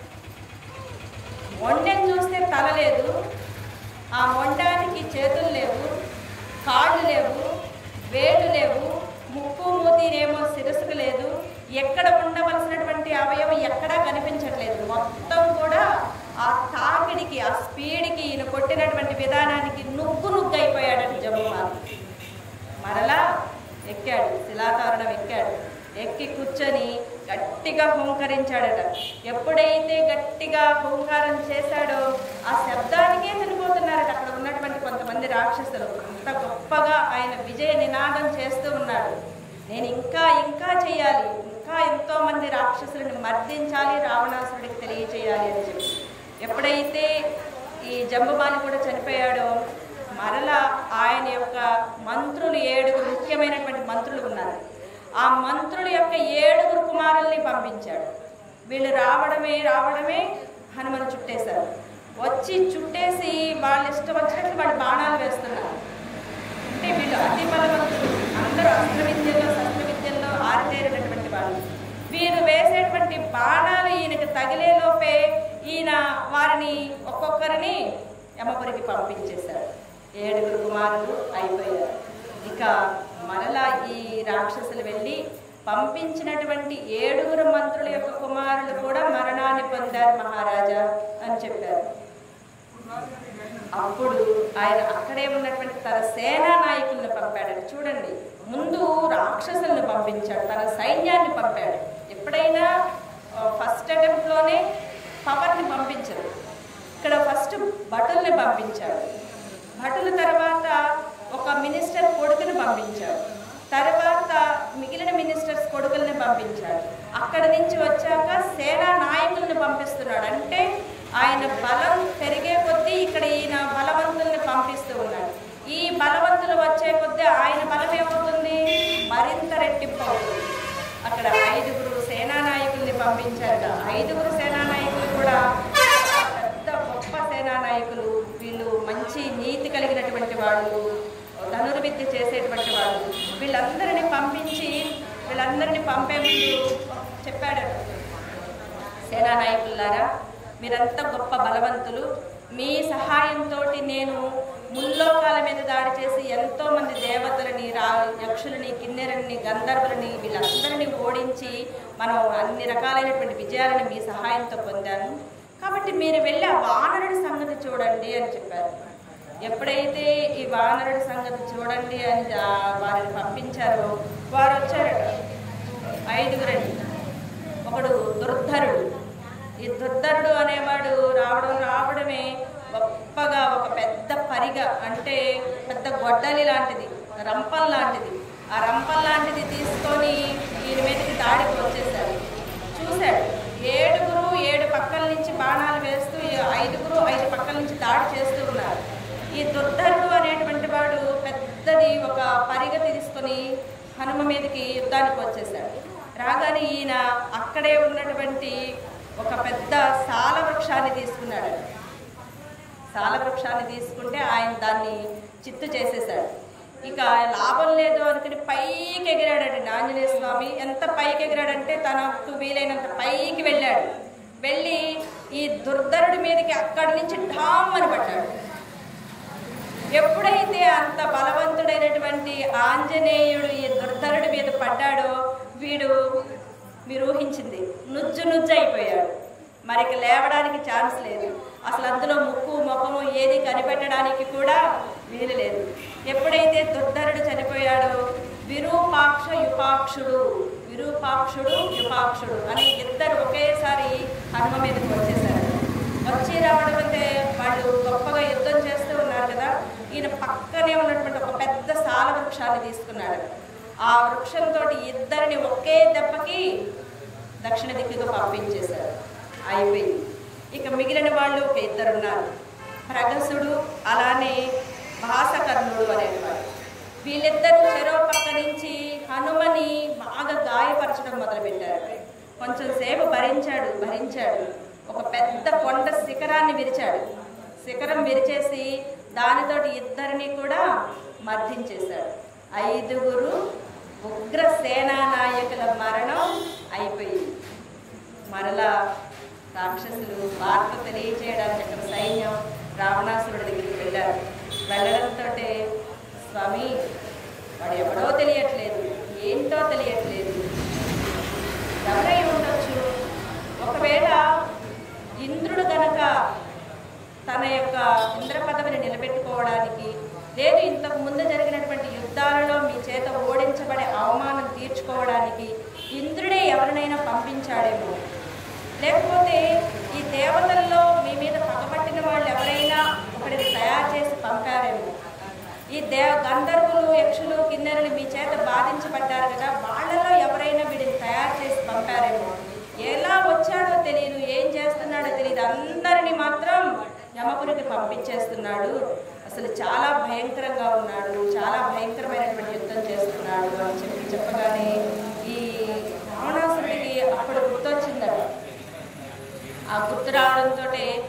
మొండెని చూస్తే తల లేదు ఆ మొండానికి చేతులు లేవు కాళ్ళు లేవు వేళ్ళు లేవు ముక్కు మూతినేమో శిరస్సుకు లేదు ఎక్కడ ఉండవలసినటువంటి అవయవం ఎక్కడా కనిపించట్లేదు మొత్తం కూడా ఆ తాకిడికి ఆ స్పీడ్కి ఈయన కొట్టినటువంటి విధానానికి నుగ్గు నుగ్గు అయిపోయాడట జమ్ముమాలి మరలా ఎక్కాడు శిలాతారణం ఎక్కాడు ఎక్కి కూర్చొని గట్టిగా హుంకరించాడట ఎప్పుడైతే గట్టిగా హుంకారం చేశాడో ఆ శబ్దానికే చనిపోతున్నారట అక్కడ ఉన్నటువంటి కొంతమంది రాక్షసులు అంత గొప్పగా ఆయన విజయ నినాదం చేస్తూ ఉన్నాడు నేను ఇంకా ఇంకా చేయాలి ఇంకా ఎంతో మంది రాక్షసులను మర్దించాలి రావణాసురుడికి తెలియచేయాలి అని చెప్పి ఎప్పుడైతే ఈ జంబుబాలి కూడా చనిపోయాడో మరలా ఆయన యొక్క మంత్రులు ఏడుగురు ముఖ్యమైనటువంటి మంత్రులు ఉన్నారు ఆ మంత్రుల యొక్క ఏడుగురు కుమారుల్ని పంపించాడు వీళ్ళు రావడమే రావడమే హనుమను చుట్టేశారు వచ్చి చుట్టేసి వాళ్ళు ఇష్టం వచ్చినట్లు వాళ్ళు బాణాలు వేస్తున్నారు అంటే వీళ్ళు అతి బలవంతులు అందరూ అస్త్ర విద్యల్లో శస్త్ర విద్యల్లో ఆరితేరినటువంటి వాళ్ళు వీరు వేసేటువంటి బాణాలు ఈయనకి తగిలే లోపే ఈయన వారిని ఒక్కొక్కరిని యమపురికి పంపించేశారు ఏడుగురు కుమారులు అయిపోయారు ఇక మరలా ఈ రాక్షసులు వెళ్ళి పంపించినటువంటి ఏడుగురు మంత్రుల యొక్క కుమారులు కూడా మరణాన్ని పొందారు మహారాజా అని చెప్పారు అప్పుడు ఆయన అక్కడే ఉన్నటువంటి తన సేనా నాయకులను పంపాడు చూడండి ముందు రాక్షసులను పంపించాడు తన సైన్యాన్ని పంపాడు ఎప్పుడైనా ఫస్ట్ అటెంప్ట్లోనే పవర్ని పంపించరు ఇక్కడ ఫస్ట్ భటుల్ని పంపించాడు భటుల తర్వాత ఒక మినిస్టర్ కొడుకుని పంపించాడు తర్వాత మిగిలిన మినిస్టర్స్ కొడుకుల్ని పంపించాడు అక్కడి నుంచి వచ్చాక సేనా నాయకుల్ని పంపిస్తున్నాడు అంటే ఆయన బలం పెరిగే కొద్దీ ఇక్కడ ఈయన బలవంతుల్ని పంపిస్తూ ఉన్నాడు ఈ బలవంతులు వచ్చే కొద్దీ ఆయన బలం ఏమవుతుంది మరింత రెట్టింపు అవుతుంది అక్కడ ఐదుగురు సేనా నాయకుల్ని పంపించారు కదా. ఐదుగురు సేనా నాయకులు కూడా పెద్ద గొప్ప సేనా నాయకులు వీళ్ళు మంచి నీతి కలిగినటువంటి వాళ్ళు ధనుర్విద్య చేసేటువంటి వాళ్ళు వీళ్ళందరినీ పంపించి వీళ్ళందరినీ పంపే ముందు చెప్పాడు సేనా నాయకులారా మీరంతా గొప్ప బలవంతులు మీ సహాయంతో నేను ముల్లోకాల మీద దాడి చేసి ఎంతో మంది దేవతలని రా యక్షులని కిన్నెరని గంధర్వులని వీళ్ళందరినీ ఓడించి మనం అన్ని రకాలైనటువంటి విజయాలను మీ సహాయంతో పొందాను కాబట్టి మీరు వెళ్ళి ఆ వానరుడి సంగతి చూడండి అని చెప్పారు ఎప్పుడైతే ఈ వానరుడి సంగతి చూడండి అని ఆ- వారిని పంపించారో వారు వచ్చారట ఐదుగురండి ఒకడు దుర్ధరుడు ఈ దుర్ధరుడు అనేవాడు రావడం రావడమే గొప్పగా ఒక పెద్ద పరిగ అంటే పెద్ద గొడ్డలి లాంటిది రంపం లాంటిది ఆ రంపం లాంటిది తీసుకొని ఈయన మీదకి దాడికి వచ్చేసాడు చూశాడు ఏడుగురు ఏడు పక్కల నుంచి బాణాలు వేస్తూ ఈ ఐదుగురు ఐదు పక్కల నుంచి దాడి చేస్తూ ఉన్నారు ఈ దుర్ధరుడు అనేటువంటి వాడు పెద్దది ఒక పరిగ తీసుకొని హనుమ మీదకి యుద్ధానికి వచ్చేసాడు రాగానే ఈయన అక్కడే ఉన్నటువంటి ఒక పెద్ద సాల వృక్షాన్ని తీసుకున్నాడు సాల వృక్షాన్ని తీసుకుంటే ఆయన దాన్ని చిత్తు చేసేసాడు ఇక లాభం లేదు అనుకుని పైకి ఎగిరాడండి ఆంజనేయ స్వామి ఎంత పైకి ఎగిరాడంటే తనకు వీలైనంత పైకి వెళ్ళాడు వెళ్ళి ఈ దుర్ధరుడి మీదకి అక్కడి నుంచి ఢామ్ అని పడ్డాడు ఎప్పుడైతే అంత బలవంతుడైనటువంటి ఆంజనేయుడు ఈ దుర్ధరుడి మీద పడ్డాడో వీడు మీరు ఊహించింది నుజ్జు నుజ్జు అయిపోయాడు మరి ఇక లేవడానికి ఛాన్స్ లేదు అసలు అందులో ముక్కు ముఖము ఏది కనిపెట్టడానికి కూడా వీలు లేదు ఎప్పుడైతే దుర్ధరుడు చనిపోయాడో విరూపాక్ష యుపాక్షుడు విరూపాక్షుడు యుపాక్షుడు అని ఇద్దరు ఒకేసారి హనుమ మీదకి వచ్చేసారు వచ్చి రావడం అంటే వాళ్ళు గొప్పగా యుద్ధం చేస్తూ ఉన్నారు కదా ఈయన పక్కనే ఉన్నటువంటి ఒక పెద్ద సాల వృక్షాన్ని తీసుకున్నాడు ఆ వృక్షంతో ఇద్దరిని ఒకే దెబ్బకి దక్షిణ దిక్కుగా పంపించేశారు అయిపోయింది ఇక మిగిలిన వాళ్ళు ఒక ఇద్దరు ఉన్నారు ప్రగసుడు అలానే భాసకర్ణుడు అనేవాడు వీళ్ళిద్దరూ చెరో పక్క నుంచి హనుమని బాగా గాయపరచడం మొదలుపెట్టారు కొంచెం సేపు భరించాడు భరించాడు ఒక పెద్ద కొండ శిఖరాన్ని విరిచాడు శిఖరం విరిచేసి దానితోటి ఇద్దరిని కూడా మర్దించేశాడు ఐదుగురు ఉగ్ర సేనా నాయకుల మరణం అయిపోయింది మరలా రాక్షసులు వార్త తెలియచేయడానికి అక్కడ సైన్యం రావణాసురుడి దగ్గరికి వెళ్ళారు వెళ్ళడంతో స్వామి వాడు ఎవడో తెలియట్లేదు ఏంటో తెలియట్లేదు ఎవరై ఉండొచ్చు ఒకవేళ ఇంద్రుడు గనక తన యొక్క ఇంద్ర పదవిని నిలబెట్టుకోవడానికి లేదు ఇంతకు ముందు జరిగినటువంటి యుద్ధాలలో మీ చేత ఓడించబడే అవమానం తీర్చుకోవడానికి ఇంద్రుడే ఎవరినైనా పంపించాడేమో లేకపోతే ఈ దేవతల్లో మీ మీద పగబట్టిన వాళ్ళు ఎవరైనా ఒకటిని తయారు చేసి పంపారేమో ఈ దేవ గంధర్వులు యక్షులు కిన్నెరలు మీ చేత బాధించబడ్డారు కదా వాళ్ళలో ఎవరైనా వీడిని తయారు చేసి పంపారేమో ఎలా వచ్చాడో తెలియదు ఏం చేస్తున్నాడో తెలియదు అందరినీ మాత్రం యమపురికి పంపించేస్తున్నాడు అసలు చాలా భయంకరంగా ఉన్నాడు చాలా భయంకరమైనటువంటి యుద్ధం చేస్తున్నాడు అని చెప్పి చెప్పగానే ఈ రావణాసురుడికి అప్పుడు గుర్తొచ్చిందట ఆ గుర్తు రావడంతో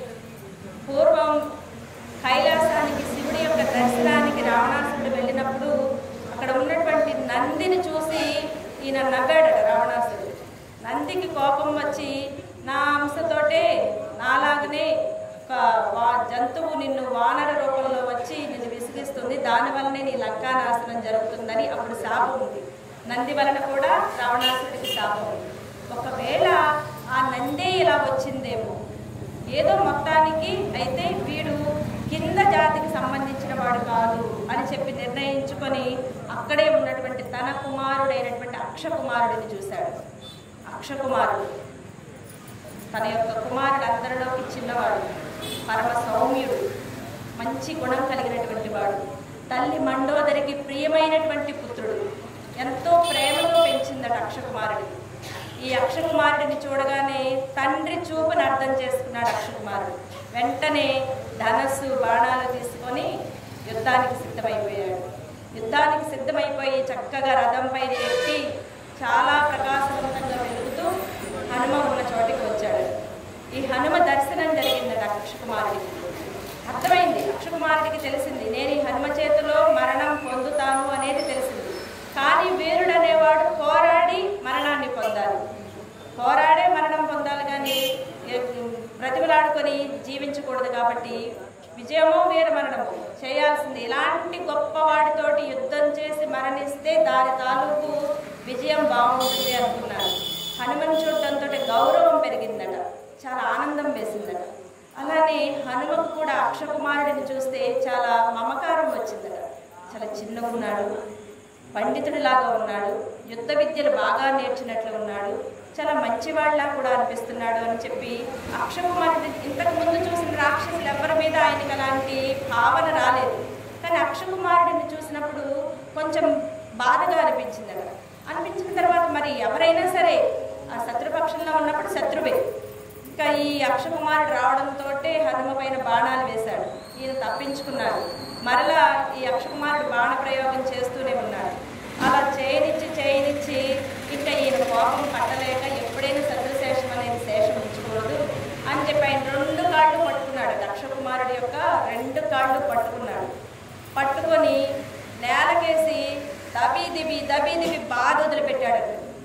పూర్వం కైలాసానికి శివుడి యొక్క దర్శనానికి రావణాసురుడు వెళ్ళినప్పుడు అక్కడ ఉన్నటువంటి నందిని చూసి ఈయన నవ్వాడట రావణాసురుడు నందికి కోపం వచ్చి నా అంశతోటే నాలాగనే ఒక వా- జంతువు నిన్ను వానర రూపంలో వచ్చి నిన్ను విసిగిస్తుంది దానివల్లనే నీ లంకానాశనం జరుగుతుందని అప్పుడు శాపం ఉంది నంది వలన కూడా రావణాసురుడికి శాపం ఉంది ఒకవేళ ఆ నందే ఇలా వచ్చిందేమో ఏదో మొత్తానికి అయితే వీడు కింద జాతికి సంబంధించిన వాడు కాదు అని చెప్పి నిర్ణయించుకొని అక్కడే ఉన్నటువంటి తన కుమారుడైనటువంటి అక్షకుమారుడిని చూశాడు అక్షకుమారుడు తన యొక్క కుమారుడు అందరిలోకి చిన్నవాడు పరమ సౌమ్యుడు మంచి గుణం కలిగినటువంటి వాడు తల్లి మండోదరికి ప్రియమైనటువంటి పుత్రుడు ఎంతో ప్రేమతో పెంచిందట అక్షకుమారుడిని ఈ అక్షకుమారుడిని చూడగానే తండ్రి చూపుని అర్థం చేసుకున్నాడు అక్షకుమారుడు వెంటనే ధనస్సు బాణాలు తీసుకొని యుద్ధానికి సిద్ధమైపోయాడు యుద్ధానికి సిద్ధమైపోయి చక్కగా రథం పైన ఎక్కి చాలా ప్రకాశవంతంగా వెలుగుతూ హనుమ ఉన్న చోటికి వచ్చాడు ఈ హనుమ దర్శనం జరిగిందట అక్షకుమారుడికి అర్థమైంది అక్షకుమారుడికి తెలిసింది నేను ఈ హనుమ చేతిలో మరణం పొందుతాను అనేది తెలిసింది కానీ వీరుడు అనేవాడు పోరాడి మరణాన్ని పొందాలి పోరాడే మరణం పొందాలి కానీ ఏ- బ్రతిమలాడుకొని జీవించకూడదు కాబట్టి విజయమో వీర మరణము చేయాల్సింది ఇలాంటి గొప్పవాడితోటి యుద్ధం చేసి మరణిస్తే దాని తాలూకు విజయం బాగుంటుంది అనుకున్నాను హనుమని చూడటంతో గౌరవం పెరిగిందట చాలా ఆనందం వేసిందట అలానే హనుమకు కూడా అక్షకుమారుడిని చూస్తే చాలా మమకారం వచ్చిందట చాలా చిన్నగా ఉన్నాడు పండితుడిలాగా ఉన్నాడు యుద్ధ విద్యలు బాగా నేర్చినట్లు ఉన్నాడు చాలా మంచివాళ్ళలా కూడా అనిపిస్తున్నాడు అని చెప్పి అక్షకుమారుడి ఇంతకు ముందు చూసిన రాక్షసులు ఎవరి మీద ఆయనకి అలాంటి భావన రాలేదు కానీ అక్షకుమారుడిని చూసినప్పుడు కొంచెం బాధగా అనిపించిందట అనిపించిన తర్వాత మరి ఎవరైనా సరే ఆ శత్రుపక్షంలో ఉన్నప్పుడు శత్రువే ఇంకా ఈ అక్షకుమారుడు రావడంతో హనుమ పైన బాణాలు వేశాడు ఈయన తప్పించుకున్నాడు మరలా ఈ అక్షకుమారుడు బాణ ప్రయోగం చేస్తూనే ఉన్నాడు అలా చేయనిచ్చి చేయనిచ్చి ఇంకా ఈయన కోపం పట్టలేక ఎప్పుడైనా శత్రుశేషం అనేది శేషం ఉంచకూడదు అని చెప్పి ఆయన రెండు కాళ్ళు పట్టుకున్నాడు అక్షకుమారుడి యొక్క రెండు కాళ్ళు పట్టుకున్నాడు పట్టుకొని నేలకేసి దబి దిబి దబి దిబి బాగా వదిలిపెట్టాడు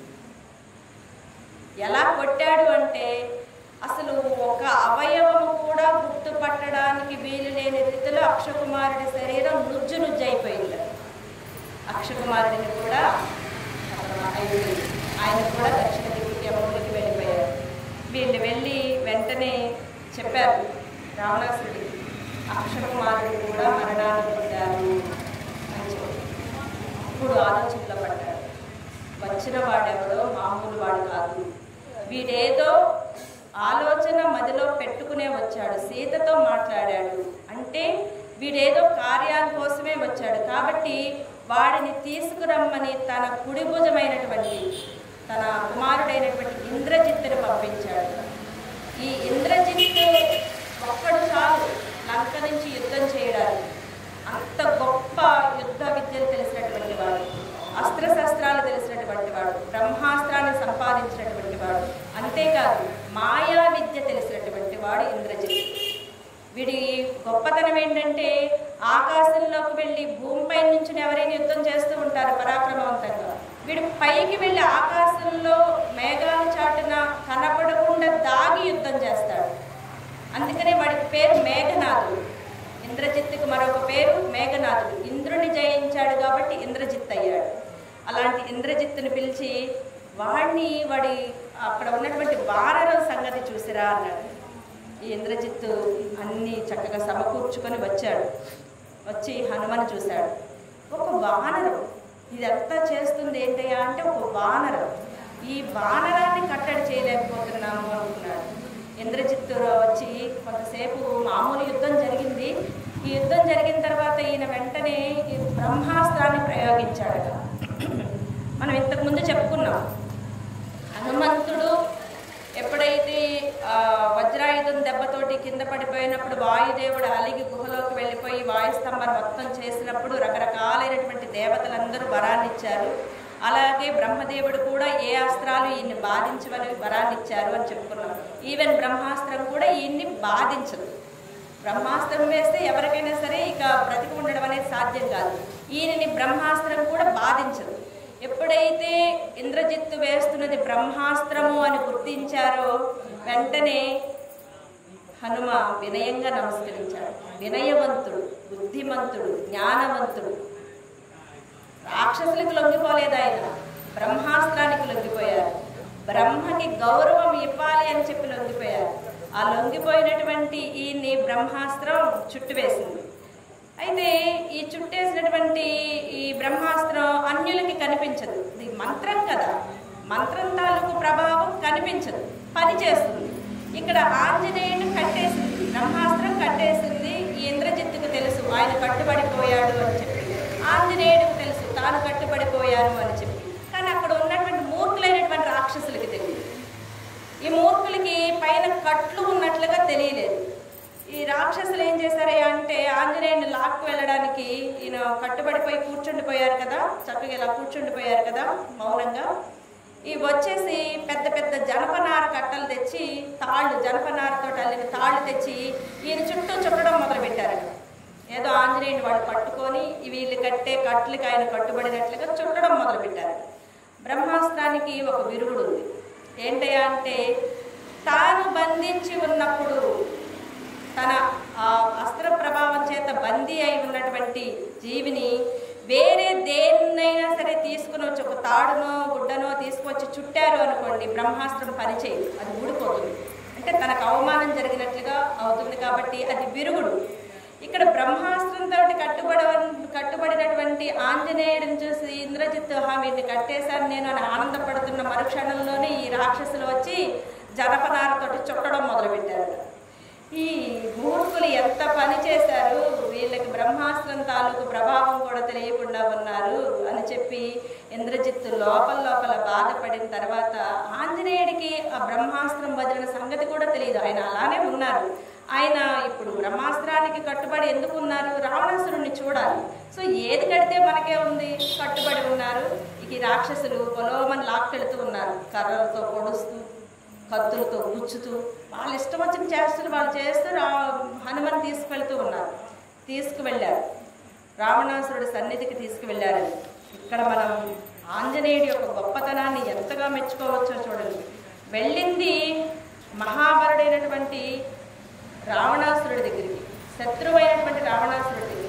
ఎలా కొట్టాడు అంటే అసలు ఒక అవయవము కూడా గుర్తుపట్టడానికి వీలు లేని రీతిలో అక్షకుమారుడి శరీరం నుజ్జు నుజ్జు అయిపోయింది అక్షకుమారుడిని కూడా అక్కడ అయిపోయింది ఆయన కూడా దక్షిణ దిక్కుకి అమ్మకి వెళ్ళిపోయారు వీళ్ళు వెళ్ళి వెంటనే చెప్పారు రావణాసుడికి అక్షకుమారుడు కూడా మరణాన్ని పొందారు అని చెప్పి అప్పుడు ఆలోచనలో పడ్డాడు వచ్చిన వాడెవడో మామూలు వాడు కాదు వీడేదో ఆలోచన మదిలో పెట్టుకునే వచ్చాడు సీతతో మాట్లాడాడు అంటే వీడేదో కార్యాల కోసమే వచ్చాడు కాబట్టి వాడిని తీసుకురమ్మని తన కుడి భుజమైనటువంటి తన కుమారుడైనటువంటి ఇంద్రజిత్తుని పంపించాడు ఈ ఇంద్రజిత్తు ఒక్కడు చాలు లంక నుంచి యుద్ధం చేయడానికి అంత గొప్ప యుద్ధ విద్యలు తెలిసినటువంటి వాడు అస్త్రశస్త్రాలు తెలిసినటువంటి వాడు బ్రహ్మాస్త్రాన్ని సంపాదించినటువంటి వాడు అంతేకాదు మాయా విద్య తెలిసినటువంటి వాడు ఇంద్రజిత్ వీడి గొప్పతనం ఏంటంటే ఆకాశంలోకి వెళ్ళి భూమిపై నుంచి ఎవరైనా యుద్ధం చేస్తూ ఉంటారు పరాక్రమవంతంగా వీడు పైకి వెళ్ళి ఆకాశంలో మేఘాల చాటున కనపడకుండా దాగి యుద్ధం చేస్తాడు అందుకనే వాడికి పేరు మేఘనాథుడు ఇంద్రజిత్తుకు మరొక పేరు మేఘనాథుడు ఇంద్రుని జయించాడు కాబట్టి ఇంద్రజిత్ అయ్యాడు అలాంటి ఇంద్రజిత్తుని పిలిచి వాడిని వాడి అక్కడ ఉన్నటువంటి వానర సంగతి చూసిరా అన్నాడు ఈ ఇంద్రజిత్తు అన్నీ చక్కగా సమకూర్చుకొని వచ్చాడు వచ్చి హనుమని చూశాడు ఒక వానరం ఇదంతా చేస్తుంది ఏంటయ్యా అంటే ఒక వానరం ఈ వానరాన్ని కట్టడి చేయలేకపోతున్నాము అనుకున్నాడు ఇంద్రజిత్తు వచ్చి కొంతసేపు మామూలు యుద్ధం జరిగింది ఈ యుద్ధం జరిగిన తర్వాత ఈయన వెంటనే ఈ బ్రహ్మాస్త్రాన్ని ప్రయోగించాడు మనం ఇంతకు ముందు చెప్పుకున్నాం హనుమంతుడు ఎప్పుడైతే ఆ, వజ్రాయుధం దెబ్బతోటి కింద పడిపోయినప్పుడు వాయుదేవుడు అలిగి గుహలోకి వెళ్ళిపోయి వాయుస్తంభం మొత్తం చేసినప్పుడు రకరకాలైనటువంటి దేవతలందరూ వరాన్ని ఇచ్చారు అలాగే బ్రహ్మదేవుడు కూడా ఏ అస్త్రాలు ఈయన్ని బాధించవని వరాన్ని ఇచ్చారు అని చెప్పుకున్నాం ఈవెన్ బ్రహ్మాస్త్రం కూడా ఈయన్ని బాధించదు బ్రహ్మాస్త్రం వేస్తే ఎవరికైనా సరే ఇక బ్రతికి ఉండడం అనేది సాధ్యం కాదు ఈయనని బ్రహ్మాస్త్రం కూడా బాధించదు ఎప్పుడైతే ఇంద్రజిత్తు వేస్తున్నది బ్రహ్మాస్త్రము అని గుర్తించారో వెంటనే హనుమ వినయంగా నమస్కరించాడు వినయవంతుడు బుద్ధిమంతుడు జ్ఞానవంతుడు రాక్షసులకు లొంగిపోలేదు ఆయన బ్రహ్మాస్త్రానికి లొంగిపోయారు బ్రహ్మకి గౌరవం ఇవ్వాలి అని చెప్పి లొంగిపోయారు ఆ లొంగిపోయినటువంటి ఈయన్ని బ్రహ్మాస్త్రం చుట్టువేసింది అయితే ఈ చుట్టేసినటువంటి ఈ బ్రహ్మాస్త్రం అన్యులకి కనిపించదు ఇది మంత్రం కదా మంత్రం తాలూకు ప్రభావం కనిపించదు పని చేస్తుంది ఇక్కడ ఆంజనేయుని కట్టేసింది బ్రహ్మాస్త్రం కట్టేసింది ఈ ఇంద్రజిత్తుకు తెలుసు ఆయన కట్టుబడిపోయాడు అని చెప్పి ఆంజనేయుడికి తెలుసు తాను కట్టుబడిపోయాను అని చెప్పి కానీ అక్కడ ఉన్నటువంటి మూర్ఖులైనటువంటి రాక్షసులకి తెలియదు ఈ మూర్ఖులకి పైన కట్లు ఉన్నట్లుగా తెలియలేదు ఈ రాక్షసులు ఏం చేశారయ్యా అంటే ఆంజనేయుని లాక్కు వెళ్ళడానికి ఈయన కట్టుబడిపోయి కూర్చుండిపోయారు కదా చక్కగా ఇలా కూర్చుండిపోయారు కదా మౌనంగా ఈ వచ్చేసి పెద్ద పెద్ద జనపనార కట్టలు తెచ్చి తాళ్ళు జనపనారతో అల్లిన తాళ్ళు తెచ్చి ఈయన చుట్టూ చుట్టడం మొదలుపెట్టారు ఏదో ఆంజనేయుని వాళ్ళు పట్టుకొని ఈ వీళ్ళు కట్టే కట్లకి ఆయన కట్టుబడినట్లుగా చుట్టడం మొదలుపెట్టారు బ్రహ్మాస్త్రానికి ఒక విరుగుడు ఉంది ఏంటయ్యా అంటే తాను బంధించి ఉన్నప్పుడు తన ఆ అస్త్ర ప్రభావం చేత బందీ అయి ఉన్నటువంటి జీవిని వేరే దేన్నైనా సరే తీసుకుని వచ్చి ఒక తాడునో గుడ్డనో తీసుకొచ్చి చుట్టారు అనుకోండి బ్రహ్మాస్త్రం పనిచేయదు అది ఊడిపోతుంది అంటే తనకు అవమానం జరిగినట్లుగా అవుతుంది కాబట్టి అది విరుగుడు ఇక్కడ బ్రహ్మాస్త్రంతో కట్టుబడ కట్టుబడినటువంటి ఆంజనేయుడిని చూసి ఇంద్రజిత్ హామీని కట్టేశాను నేను అని ఆనందపడుతున్న మరుక్షణంలోనే ఈ రాక్షసులు వచ్చి జనపనారతోటి చుట్టడం మొదలుపెట్టారు ఈ మూర్ఖులు ఎంత పని చేశారు వీళ్ళకి బ్రహ్మాస్త్రం తాలూకు ప్రభావం కూడా తెలియకుండా ఉన్నారు అని చెప్పి ఇంద్రజిత్తు లోపల లోపల బాధపడిన తర్వాత ఆంజనేయుడికి ఆ బ్రహ్మాస్త్రం వదిలిన సంగతి కూడా తెలియదు ఆయన అలానే ఉన్నారు ఆయన ఇప్పుడు బ్రహ్మాస్త్రానికి కట్టుబడి ఎందుకు ఉన్నారు రావణాసురుణ్ణి చూడాలి సో ఏది కడితే మనకే ఉంది కట్టుబడి ఉన్నారు ఇక ఈ రాక్షసులు పొలోమని లాక్కెళ్తూ ఉన్నారు కర్రలతో పొడుస్తూ కత్తులతో గుచ్చుతూ వాళ్ళ ఇష్టం వచ్చిన చేష్టలు వాళ్ళు చేస్తూ రా హనుమని తీసుకెళ్తూ ఉన్నారు తీసుకువెళ్ళారు రావణాసురుడి సన్నిధికి తీసుకువెళ్ళారని ఇక్కడ మనం ఆంజనేయుడి యొక్క గొప్పతనాన్ని ఎంతగా మెచ్చుకోవచ్చో చూడండి వెళ్ళింది మహాబలుడైనటువంటి రావణాసురుడి దగ్గరికి శత్రువైనటువంటి రావణాసురుడి దగ్గరికి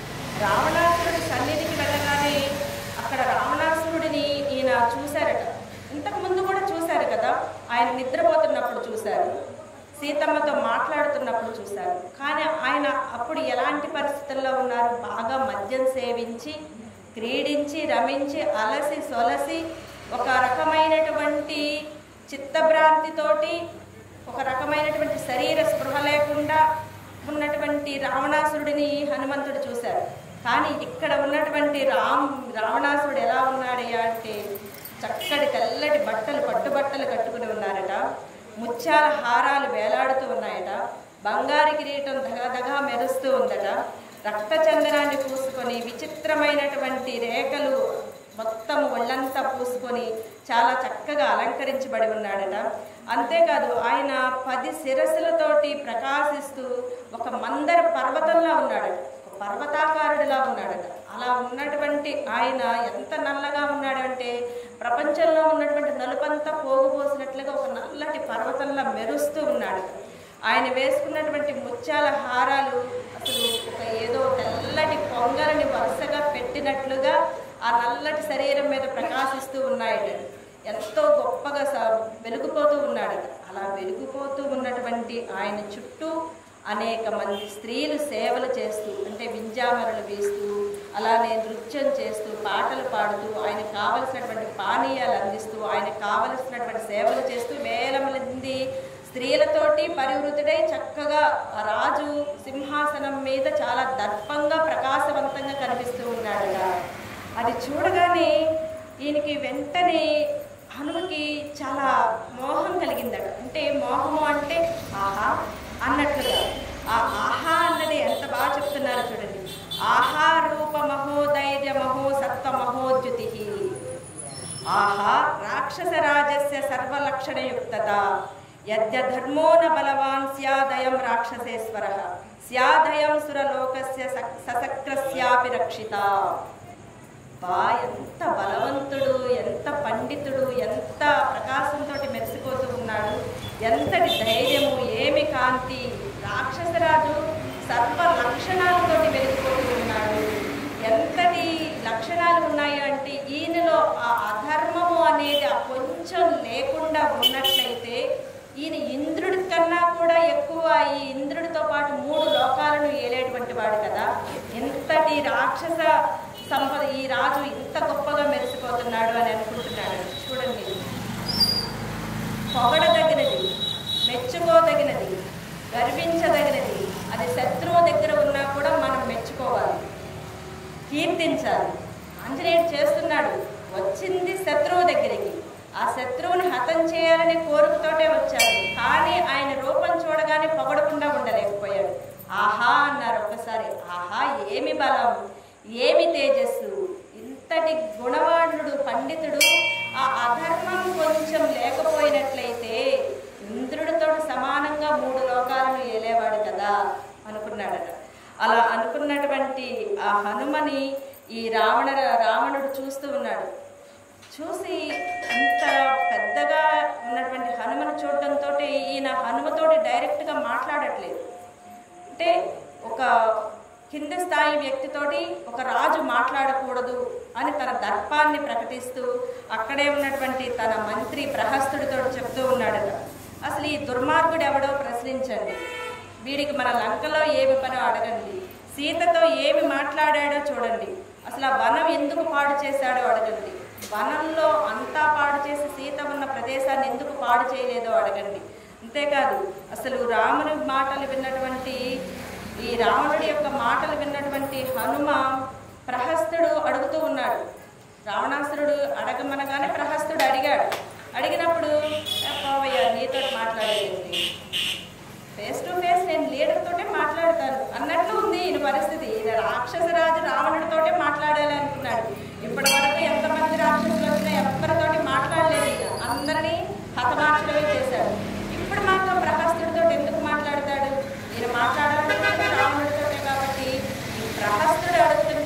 రావణాసురుడి సన్నిధికి వెళ్ళగానే అక్కడ రావణాసురుడిని ఈయన చూశారట ఇంతకు ముందు కూడా చూశారు కదా ఆయన నిద్రపోతున్నప్పుడు చూశారు సీతమ్మతో మాట్లాడుతున్నప్పుడు చూశారు కానీ ఆయన అప్పుడు ఎలాంటి పరిస్థితుల్లో ఉన్నారు బాగా మద్యం సేవించి క్రీడించి రమించి అలసి సొలసి ఒక రకమైనటువంటి చిత్తభ్రాంతితోటి ఒక రకమైనటువంటి శరీర స్పృహ లేకుండా ఉన్నటువంటి రావణాసురుడిని హనుమంతుడు చూశారు కానీ ఇక్కడ ఉన్నటువంటి రామ్ రావణాసురుడు ఎలా ఉన్నాడయ్యా అంటే చక్కటి తెల్లటి బట్టలు పట్టుబట్టలు కట్టుకుని ఉన్నారట ముత్యాల హారాలు వేలాడుతూ ఉన్నాయట బంగారు కిరీటం దగదగా మెరుస్తూ ఉందట రక్త చందనాన్ని పూసుకొని విచిత్రమైనటువంటి రేఖలు మొత్తం ఒళ్ళంతా పూసుకొని చాలా చక్కగా అలంకరించబడి ఉన్నాడట అంతేకాదు ఆయన పది శిరస్సులతోటి ప్రకాశిస్తూ ఒక మందర పర్వతంలా ఉన్నాడట ఒక పర్వతాకారుడిలా ఉన్నాడట అలా ఉన్నటువంటి ఆయన ఎంత నల్లగా ఉన్నాడంటే ప్రపంచంలో ఉన్నటువంటి నలుపంతా పోగుపోసినట్లుగా ఒక నల్లటి పర్వతంలా మెరుస్తూ ఉన్నాడు ఆయన వేసుకున్నటువంటి ముత్యాల హారాలు అసలు ఒక ఏదో తెల్లటి పొంగలని వరుసగా పెట్టినట్లుగా ఆ నల్లటి శరీరం మీద ప్రకాశిస్తూ ఉన్నాయట ఎంతో గొప్పగా స- వెలుగుపోతూ ఉన్నాడు అలా వెలుగుపోతూ ఉన్నటువంటి ఆయన చుట్టూ అనేక మంది స్త్రీలు సేవలు చేస్తూ అంటే వింజామరలు వేస్తూ అలానే నృత్యం చేస్తూ పాటలు పాడుతూ ఆయన కావలసినటువంటి పానీయాలు అందిస్తూ ఆయన కావలసినటువంటి సేవలు చేస్తూ వేల మంది స్త్రీలతోటి పరివృతుడై చక్కగా ఆ రాజు సింహాసనం మీద చాలా దర్పంగా ప్రకాశవంతంగా కనిపిస్తూ ఉన్నాడట అది చూడగానే ఈయనకి వెంటనే హనుమకి చాలా మోహం కలిగిందట అంటే మోహము అంటే ఆహా అన్నట్లుగా ఆ ఆహా అన్నది ఎంత బాగా చెప్తున్నారో చూడండి ఆహా రూప మహోధైర్య మహో సత్వ మహోద్యుతి ఆహా రాక్షస రాజస్య సర్వలక్షణయుక్తత యద్య ధర్మో న బలవాన్ స్యాదయం రాక్షసేశ్వర స్యాదయం సురలోకస్య సక్- సశక్రస్యాపి రక్షిత బా ఎంత బలవంతుడు ఎంత పండితుడు ఎంత ప్రకాశంతో మెరిసిపోతూ ఉన్నాడు ఎంతటి ధైర్యము ఏమి కాంతి రాక్షసరాజు సర్వ లక్షణాలతోటి వెలిగిపోతూ ఉన్నాడు ఎంతటి లక్షణాలు ఉన్నాయి అంటే ఈయనలో ఆ అధర్మము అనేది ఆ కొంచెం లేకుండా ఉన్నట్లయితే ఈయన ఇంద్రుడి కన్నా కూడా ఎక్కువ ఈ ఇంద్రుడితో పాటు మూడు లోకాలను ఏలేటువంటి వాడు కదా ఎంతటి రాక్షస సంపద ఈ రాజు ఇంత గొప్పగా మెరిసిపోతున్నాడు అని అనుకుంటున్నాడు చూడండి పొగడదగినది మెచ్చుకోదగినది గర్వించదగినది అది శత్రువు దగ్గర ఉన్నా కూడా మనం మెచ్చుకోవాలి కీర్తించాలి ఆంజనేయుడు చేస్తున్నాడు వచ్చింది శత్రువు దగ్గరికి ఆ శత్రువుని హతం చేయాలనే కోరికతోటే వచ్చాడు కానీ ఆయన రూపం చూడగానే పొగడకుండా ఉండలేకపోయాడు ఆహా అన్నారు ఒక్కసారి ఆహా ఏమి బలం ఏమి తేజస్సు ఇంతటి గుణవాణుడు పండితుడు ఆ అధర్మం కొంచెం లేకపోయినట్లయితే ఇంద్రుడితో సమానంగా మూడు లోకాలను ఏలేవాడు కదా అనుకున్నాడట అలా అనుకున్నటువంటి ఆ హనుమని ఈ రావణ రావణుడు చూస్తూ ఉన్నాడు చూసి ఇంత పెద్దగా ఉన్నటువంటి హనుమను చూడటంతో ఈయన హనుమతోటి డైరెక్ట్గా మాట్లాడట్లేదు అంటే ఒక కింద స్థాయి వ్యక్తితోటి ఒక రాజు మాట్లాడకూడదు అని తన దర్పాన్ని ప్రకటిస్తూ అక్కడే ఉన్నటువంటి తన మంత్రి ప్రహస్తుడితో చెప్తూ ఉన్నాడట అసలు ఈ దుర్మార్గుడు ఎవడో ప్రశ్నించండి వీడికి మన లంకలో ఏమి పనో అడగండి సీతతో ఏమి మాట్లాడాడో చూడండి అసలు ఆ వనం ఎందుకు పాడు చేశాడో అడగండి వనంలో అంతా పాడు చేసి సీత ఉన్న ప్రదేశాన్ని ఎందుకు పాడు చేయలేదో అడగండి అంతేకాదు అసలు రాముని మాటలు విన్నటువంటి ఈ రావణుడి యొక్క మాటలు విన్నటువంటి హనుమ ప్రహస్తుడు అడుగుతూ ఉన్నాడు రావణాసురుడు అడగమనగానే ప్రహస్తుడు అడిగాడు అడిగినప్పుడు "ఏ పోవయ్యా నీతో మాట్లాడేది ఫేస్ టు ఫేస్ నేను లీడర్ తోటే మాట్లాడతాను అన్నట్లు ఉంది ఈయన పరిస్థితి ఈయన రాక్షసరాజు రావణుడితోటే మాట్లాడాలి అనుకున్నాడు ఇప్పటి వరకు ఎంతమంది రాక్షసులు వచ్చినా ఎవరితోటి మాట్లాడలేదు ఈయన అందరినీ హతమార్చడమే చేశాడు ఇప్పుడు మాత్రం ప్రహస్తుడితో ఎందుకు మాట్లాడతాడు ఈయన మాట్లాడాలనుకున్నది రావణుడితోటే కాబట్టి ఈ ప్రహస్తుడు అడుగుతున్న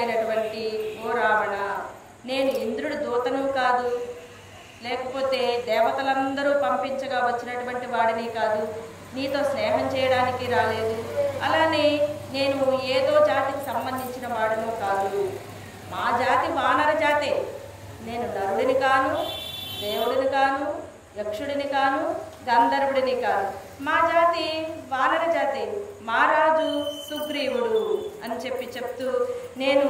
అయినటువంటి ఓ రావణ నేను ఇంద్రుడి దూతను కాదు లేకపోతే దేవతలందరూ పంపించగా వచ్చినటువంటి వాడిని కాదు నీతో స్నేహం చేయడానికి రాలేదు అలానే నేను ఏదో జాతికి సంబంధించిన వాడును కాదు మా జాతి వానర జాతే నేను నరుడిని కాను దేవుడిని కాను యక్షుడిని కాను గంధర్వుడిని కాను మా జాతి వానర జాతి మా రాజు సుగ్రీవుడు అని చెప్పి చెప్తూ నేను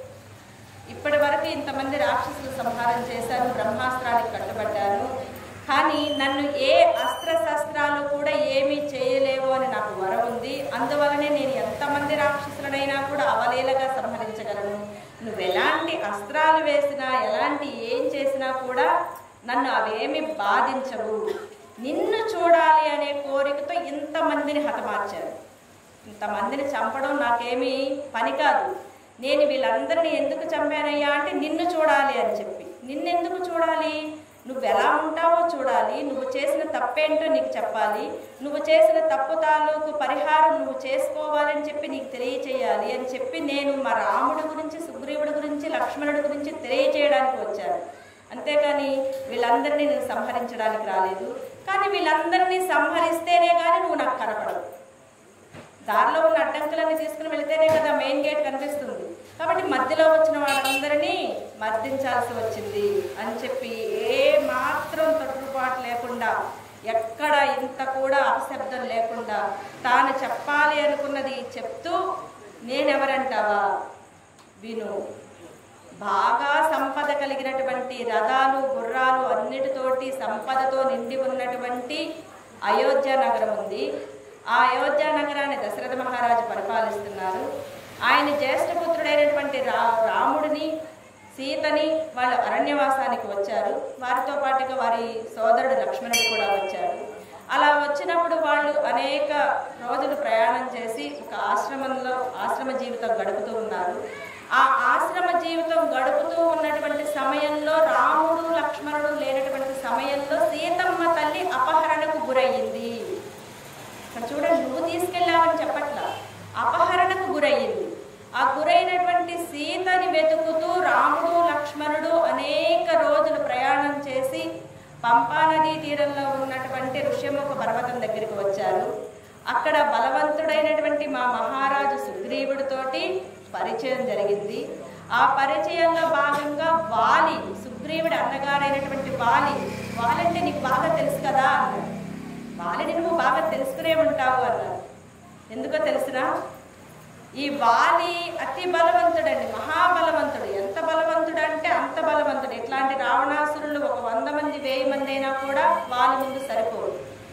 ఇప్పటి వరకు ఇంతమంది రాక్షసులు సంహారం చేశాను బ్రహ్మాస్త్రానికి కట్టుబడ్డాను కానీ నన్ను ఏ అస్త్ర శస్త్రాలు కూడా ఏమీ చేయలేవు అని నాకు వరం ఉంది అందువలనే నేను ఎంతమంది రాక్షసులనైనా కూడా అవలీలగా సంహరించగలను నువ్వు ఎలాంటి అస్త్రాలు వేసినా ఎలాంటి ఏం చేసినా కూడా నన్ను అవేమి బాధించవు నిన్ను చూడాలి అనే కోరికతో ఇంతమందిని హతమార్చారు ఇంతమందిని చంపడం నాకేమీ పని కాదు నేను వీళ్ళందరినీ ఎందుకు చంపానయ్యా అంటే నిన్ను చూడాలి అని చెప్పి నిన్నెందుకు చూడాలి నువ్వు ఎలా ఉంటావో చూడాలి నువ్వు చేసిన తప్పేంటో నీకు చెప్పాలి నువ్వు చేసిన తప్పు తాలూకు పరిహారం నువ్వు చేసుకోవాలని చెప్పి నీకు తెలియచేయాలి అని చెప్పి నేను మా రాముడి గురించి సుగ్రీవుడి గురించి లక్ష్మణుడి గురించి తెలియచేయడానికి వచ్చాను అంతేకాని వీళ్ళందరినీ నేను సంహరించడానికి రాలేదు కానీ వీళ్ళందరినీ సంహరిస్తేనే కానీ నువ్వు నాకు కనపడవు దారిలో ఉన్న అడ్డంకులన్నీ తీసుకుని వెళితేనే కదా మెయిన్ గేట్ కనిపిస్తుంది కాబట్టి మధ్యలో వచ్చిన వాళ్ళందరినీ మర్దించాల్సి వచ్చింది అని చెప్పి ఏ మాత్రం తొట్టుబాటు లేకుండా ఎక్కడ ఇంత కూడా అపశబ్దం లేకుండా తాను చెప్పాలి అనుకున్నది చెప్తూ నేనెవరంటావా విను బాగా సంపద కలిగినటువంటి రథాలు గుర్రాలు అన్నిటితోటి సంపదతో నిండి ఉన్నటువంటి అయోధ్య నగరం ఉంది ఆ అయోధ్య నగరాన్ని దశరథ మహారాజు పరిపాలిస్తున్నారు ఆయన జ్యేష్ఠపుత్రుడైనటువంటి రా రాముడిని సీతని వాళ్ళు అరణ్యవాసానికి వచ్చారు వారితో పాటుగా వారి సోదరుడు లక్ష్మణుడు కూడా వచ్చాడు అలా వచ్చినప్పుడు వాళ్ళు అనేక రోజులు ప్రయాణం చేసి ఒక ఆశ్రమంలో ఆశ్రమ జీవితం గడుపుతూ ఉన్నారు ఆ ఆశ్రమ జీవితం గడుపుతూ ఉన్నటువంటి సమయంలో రాముడు లక్ష్మణుడు లేనటువంటి సమయంలో సీతమ్మ తల్లి అపహరణకు గురయ్యింది ఇక్కడ చూడండి నువ్వు తీసుకెళ్ళావని చెప్పట్లా అపహరణకు గురయ్యింది ఆ గురైనటువంటి సీతని వెతుకుతూ రాముడు లక్ష్మణుడు అనేక రోజులు ప్రయాణం చేసి పంపా నదీ తీరంలో ఉన్నటువంటి ఋష్యముఖ పర్వతం దగ్గరికి వచ్చారు అక్కడ బలవంతుడైనటువంటి మా మహారాజు సుగ్రీవుడితోటి పరిచయం జరిగింది ఆ పరిచయంలో భాగంగా వాలి సుగ్రీవుడి అన్నగారైనటువంటి వాలి వాలంటే నీకు బాగా తెలుసు కదా అన్నాడు వాలిని నువ్వు బాగా తెలుసుకునే ఉంటావు అన్నారు ఎందుకో తెలిసినా ఈ వాలి అతి బలవంతుడండి మహాబలవంతుడు ఎంత బలవంతుడు అంటే అంత బలవంతుడు ఇట్లాంటి రావణాసురులు ఒక వంద మంది వెయ్యి మంది అయినా కూడా వాలి ముందు సరిపోదు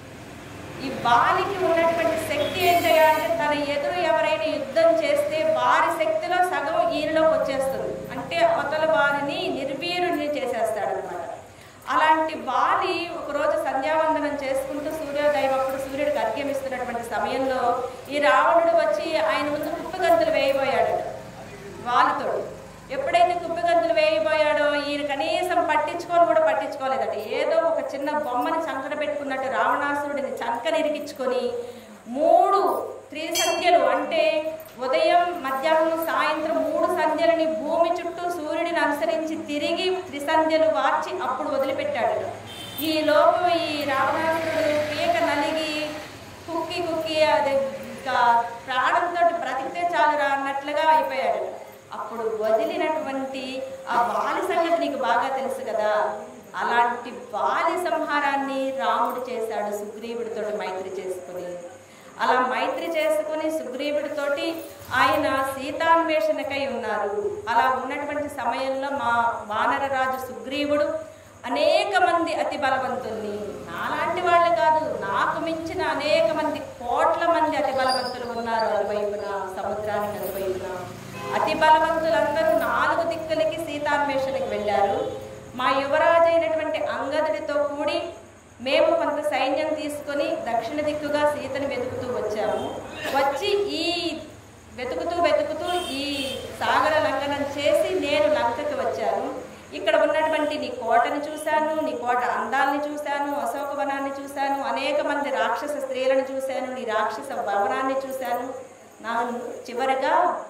ఈ బాలికి ఉన్నటువంటి శక్తి ఏంటయ్యా అంటే తన ఎదురు ఎవరైనా యుద్ధం చేస్తే వారి శక్తిలో సగం ఈయనలోకి వచ్చేస్తుంది అంటే అవతల వారిని నిర్వీరుని చేసేస్తాడనమాట అలాంటి వాలి ఒకరోజు సంధ్యావందనం చేసుకుంటూ సూర్యోదయం అప్పుడు సూర్యుడికి అర్ఘ్యం ఇస్తున్నటువంటి సమయంలో ఈ రావణుడు వచ్చి ఆయన ముందు కుప్పగంతులు వేయబోయాడు వాలితోడు ఎప్పుడైతే కుప్పిగంతులు వేయబోయాడో ఈయన కనీసం పట్టించుకొని కూడా పట్టించుకోలేదట ఏదో ఒక చిన్న బొమ్మని చంకన పెట్టుకున్నట్టు రావణాసురుడిని చంకన ఇరికించుకొని మూడు త్రిసంధ్యలు అంటే ఉదయం మధ్యాహ్నం సాయంత్రం మూడు సంధ్యలని భూమి చుట్టూ సూర్యుడిని అనుసరించి తిరిగి త్రిసంధ్యలు వార్చి అప్పుడు వదిలిపెట్టాడు ఈ లోపు ఈ రావణాసురుడు పీక నలిగి కుక్కి కుక్కి అది ఇంకా ప్రాణంతో బ్రతికితే చాలురా అన్నట్లుగా అయిపోయాడు అప్పుడు వదిలినటువంటి ఆ వాలి సంగతి నీకు బాగా తెలుసు కదా అలాంటి వాలి సంహారాన్ని రాముడు చేశాడు సుగ్రీవుడితో మైత్రి చేసుకుని అలా మైత్రి చేసుకుని సుగ్రీవుడితోటి ఆయన సీతాన్వేషణకై ఉన్నారు అలా ఉన్నటువంటి సమయంలో మా వానరరాజు సుగ్రీవుడు అనేక మంది అతి బలవంతుల్ని నాలాంటి వాళ్ళు కాదు నాకు మించిన అనేక మంది కోట్ల మంది అతి బలవంతులు ఉన్నారు అటువైపున సముద్రానికి అటువైపున అతి బలవంతులందరూ నాలుగు దిక్కులకి సీతాన్వేషణకి వెళ్ళారు మా యువరాజు అయినటువంటి అంగదుడితో కూడి మేము కొంత సైన్యం తీసుకొని దక్షిణ దిక్కుగా సీతను వెతుకుతూ వచ్చాము వచ్చి ఈ వెతుకుతూ వెతుకుతూ ఈ సాగర లంఘనం చేసి నేను లంకకి వచ్చాను ఇక్కడ ఉన్నటువంటి నీ కోటని చూశాను నీ కోట అందాల్ని చూశాను అశోకవనాన్ని చూశాను అనేక మంది రాక్షస స్త్రీలను చూశాను నీ రాక్షస భవనాన్ని చూశాను నా చివరగా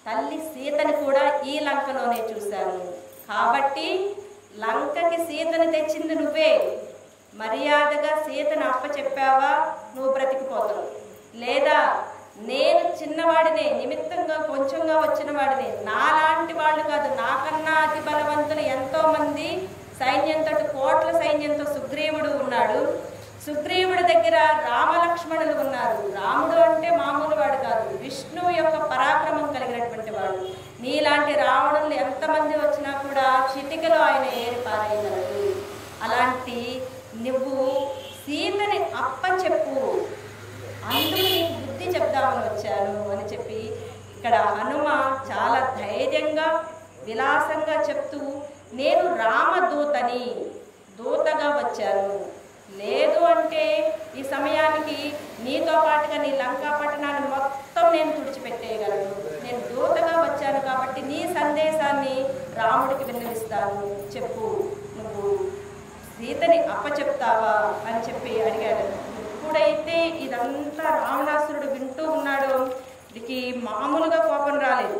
తల్లి సీతని కూడా ఈ లంకలోనే చూశాను కాబట్టి లంకకి సీతని తెచ్చింది నువ్వే మర్యాదగా సీతను అప్పచెప్పావా నువ్వు బ్రతికిపోతావు లేదా నేను చిన్నవాడినే నిమిత్తంగా కొంచెంగా వచ్చిన వాడినే నాలాంటి వాళ్ళు కాదు నాకన్నా అతి బలవంతులు ఎంతో మంది సైన్యంతో కోట్ల సైన్యంతో సుగ్రీవుడు ఉన్నాడు సుగ్రీవుడి దగ్గర రామలక్ష్మణులు ఉన్నారు రాముడు అంటే మామూలు వాడు కాదు విష్ణువు యొక్క పరాక్రమం కలిగినటువంటి వాడు నీలాంటి రావణులు ఎంతమంది వచ్చినా కూడా చిటికలో ఆయన ఏరి పారేయగలడు అలాంటి నువ్వు సీతని అప్పచెప్పు అందుకు నీకు బుద్ధి చెప్దామని వచ్చాను అని చెప్పి ఇక్కడ హనుమ చాలా ధైర్యంగా విలాసంగా చెప్తూ నేను రామదూతని దూతగా వచ్చాను లేదు అంటే ఈ సమయానికి నీతో పాటుగా నీ లంకా పట్టణాన్ని మొత్తం నేను తుడిచిపెట్టేయగలను నేను దూతగా వచ్చాను కాబట్టి నీ సందేశాన్ని రాముడికి విన్నవిస్తాను చెప్పు నువ్వు సీతని అప్పచెప్తావా అని చెప్పి అడిగాడు ఎప్పుడైతే ఇదంతా రావణాసురుడు వింటూ ఉన్నాడో వీడికి మామూలుగా కోపం రాలేదు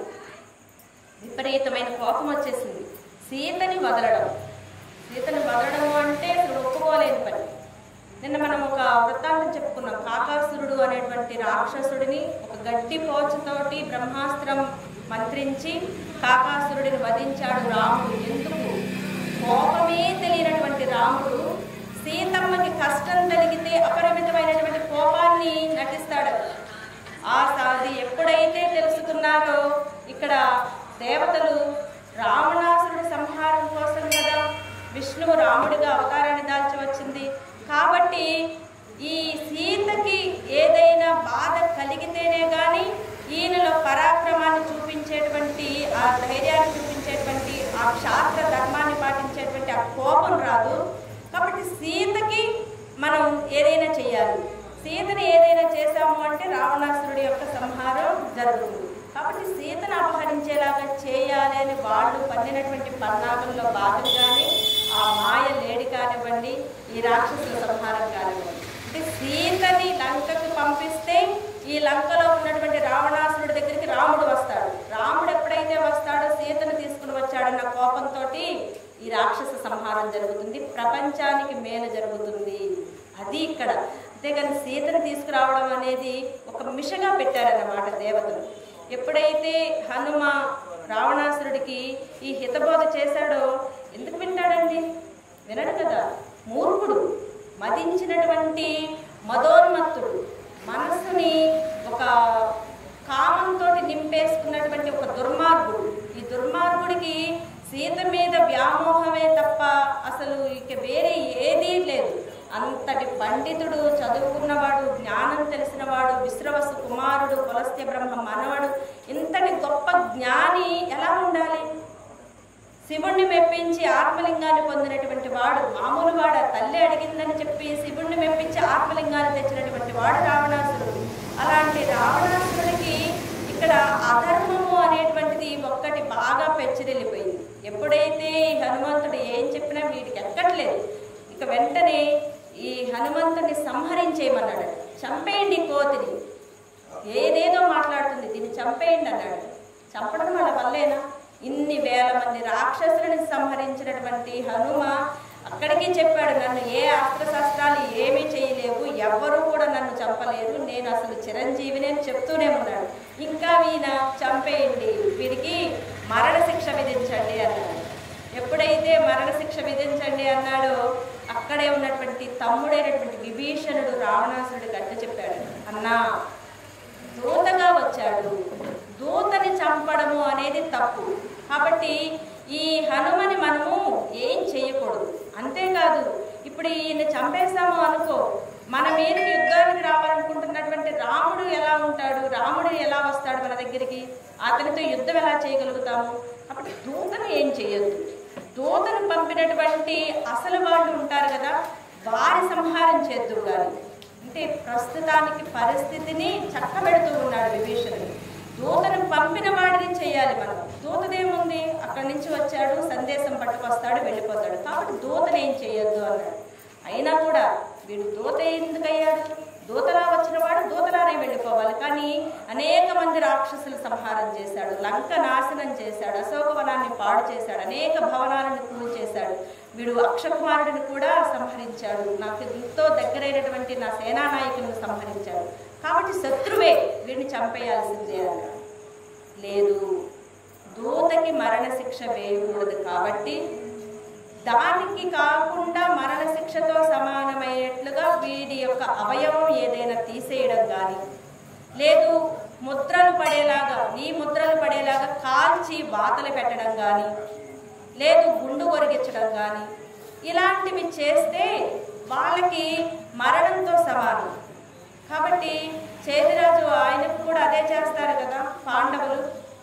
విపరీతమైన కోపం వచ్చేసింది సీతని వదలడం సీతని వదలడం అంటే అసలు ఒప్పుకోలేని పని నిన్న మనం ఒక వృత్తాంతం చెప్పుకున్నాం కాకాసురుడు అనేటువంటి రాక్షసుడిని ఒక గట్టి పోచుతోటి బ్రహ్మాస్త్రం మంత్రించి కాకాసురుడిని వధించాడు రాముడు ఎందుకు కోపమే తెలియనటువంటి రాముడు సీతమ్మకి కష్టం కలిగితే అపరిమితమైనటువంటి కోపాన్ని నటిస్తాడు ఆ సాది ఎప్పుడైతే తెలుసుకున్నారో ఇక్కడ దేవతలు రావణాసురుడి సంహారం కోసం కదా విష్ణువు రాముడిగా అవతారాన్ని దాల్చి వచ్చింది కాబట్టి ఈ సీతకి ఏదైనా బాధ కలిగితేనే కానీ ఈయనలో పరాక్రమాన్ని చూపించేటువంటి ఆ ధైర్యాన్ని చూపించేటువంటి ఆ క్షాత్ర ధర్మాన్ని పాటించేటువంటి ఆ కోపం రాదు కాబట్టి సీతకి మనం ఏదైనా చేయాలి సీతని ఏదైనా చేశాము అంటే రావణాసురుడి యొక్క సంహారం జరుగుతుంది కాబట్టి సీతను అపహరించేలాగా చేయాలి అని వాళ్ళు పన్నినటువంటి పన్నాగంలో భాగంగానే ఆ మాయ లేడి కానివ్వండి ఈ రాక్షసుల సంహారం కానివ్వండి అంటే సీతని లంకకు పంపిస్తే ఈ లంకలో ఉన్నటువంటి రావణాసురుడి దగ్గరికి రాముడు వస్తాడు రాముడు ఎప్పుడైతే వస్తాడో సీతను తీసుకుని వచ్చాడన్న కోపంతో ఈ రాక్షస సంహారం జరుగుతుంది ప్రపంచానికి మేలు జరుగుతుంది అది ఇక్కడ అంతేగాని సీతను తీసుకురావడం అనేది ఒక మిషగా పెట్టారన్నమాట దేవతలు ఎప్పుడైతే హనుమ రావణాసురుడికి ఈ హితబోధ చేశాడో ఎందుకు వింటాడండి వినడు కదా మూర్ఖుడు మదించినటువంటి మదోన్మత్తుడు మనస్సుని ఒక కామంతో నింపేసుకున్నటువంటి ఒక దుర్మార్గుడు ఈ దుర్మార్గుడికి సీత మీద వ్యామోహమే తప్ప అసలు ఇక వేరే ఏదీ లేదు అంతటి పండితుడు చదువుకున్నవాడు జ్ఞానం తెలిసినవాడు విశ్రవసు కుమారుడు పులస్త్య బ్రహ్మ మనవడు ఇంతటి గొప్ప జ్ఞాని ఎలా ఉండాలి శివుణ్ణి మెప్పించి ఆత్మలింగాన్ని పొందినటువంటి వాడు మామూలు వాడు ఆ తల్లి అడిగిందని చెప్పి శివుణ్ణి మెప్పించి ఆత్మలింగాన్ని తెచ్చినటువంటి వాడు రావణాసురుడు అలాంటి రావణాసురుడికి ఇక్కడ అధర్మము అనేటువంటిది ఒక్కటి బాగా పెచ్చిరెళ్ళిపోయింది ఎప్పుడైతే ఈ హనుమంతుడు ఏం చెప్పినా వీడికి ఎక్కట్లేదు ఇక వెంటనే ఈ హనుమంతుడిని సంహరించేయమన్నాడు చంపేయండి ఈ కోతిని ఏదేదో మాట్లాడుతుంది దీన్ని చంపేయండి అన్నాడు చంపడం వాళ్ళ వల్లేనా ఇన్ని వేల మంది రాక్షసులని సంహరించినటువంటి హనుమ అక్కడికి చెప్పాడు నన్ను ఏ అస్త్రశస్త్రాలు ఏమీ చేయలేవు ఎవ్వరూ కూడా నన్ను చంపలేరు నేను అసలు చిరంజీవిని అని చెప్తూనే ఉన్నాడు ఇంకా వీణ చంపేయండి వీరికి మరణ శిక్ష విధించండి అన్నాడు ఎప్పుడైతే మరణ శిక్ష విధించండి అన్నాడో అక్కడే ఉన్నటువంటి తమ్ముడైనటువంటి విభీషణుడు రావణాసురుడికి అడ్డు చెప్పాడు అన్నా దూతగా వచ్చాడు దూతని చంపడము అనేది తప్పు కాబట్టి ఈ హనుమని మనము ఏం చేయకూడదు అంతేకాదు ఇప్పుడు ఈయన చంపేస్తాము అనుకో మన మీదకి యుద్ధానికి రావాలనుకుంటున్నటువంటి రాముడు ఎలా ఉంటాడు రాముడు ఎలా వస్తాడు మన దగ్గరికి అతనితో యుద్ధం ఎలా చేయగలుగుతాము కాబట్టి దూతను ఏం చేయొద్దు దూతను పంపినటువంటి అసలు వాళ్ళు ఉంటారు కదా వారి సంహారం చేద్దు కానీ అంటే ప్రస్తుతానికి పరిస్థితిని చక్కబెడుతూ ఉన్నాడు విభీషణుడు దూతను పంపిన వాడిని చేయాలి మనం దూతదేముంది అక్కడి నుంచి వచ్చాడు సందేశం పట్టుకొస్తాడు వెళ్ళిపోతాడు కాబట్టి దూతను ఏం చేయొద్దు అన్నాడు అయినా కూడా వీడు దూత ఎందుకు అయ్యాడు దూతలా వచ్చిన వాడు దూతలానే వెళ్ళిపోవాలి కానీ అనేక మంది రాక్షసులు సంహారం చేశాడు లంక నాశనం చేశాడు అశోకవనాన్ని పాడు చేశాడు అనేక భవనాలను కూల్ చేశాడు వీడు అక్షకుమారుడిని కూడా సంహరించాడు నాకు ఎంతో దగ్గరైనటువంటి నా సేనా నాయకులను సంహరించాడు కాబట్టి శత్రువే వీడిని చంపేయాల్సిందే అన్నాడు లేదు దూతకి మరణశిక్ష వేయకూడదు కాబట్టి దానికి కాకుండా మరణశిక్షతో సమానమైనట్లుగా వీడి యొక్క అవయవం ఏదైనా తీసేయడం కానీ లేదు ముద్రలు పడేలాగా ఈ ముద్రలు పడేలాగా కాల్చి వాతలు పెట్టడం కానీ లేదు గుండు కొరిగించడం కానీ ఇలాంటివి చేస్తే వాళ్ళకి మరణంతో సమానం కాబట్టి చేతిరాజు ఆయనకు కూడా అదే చేస్తారు కదా పాండవులు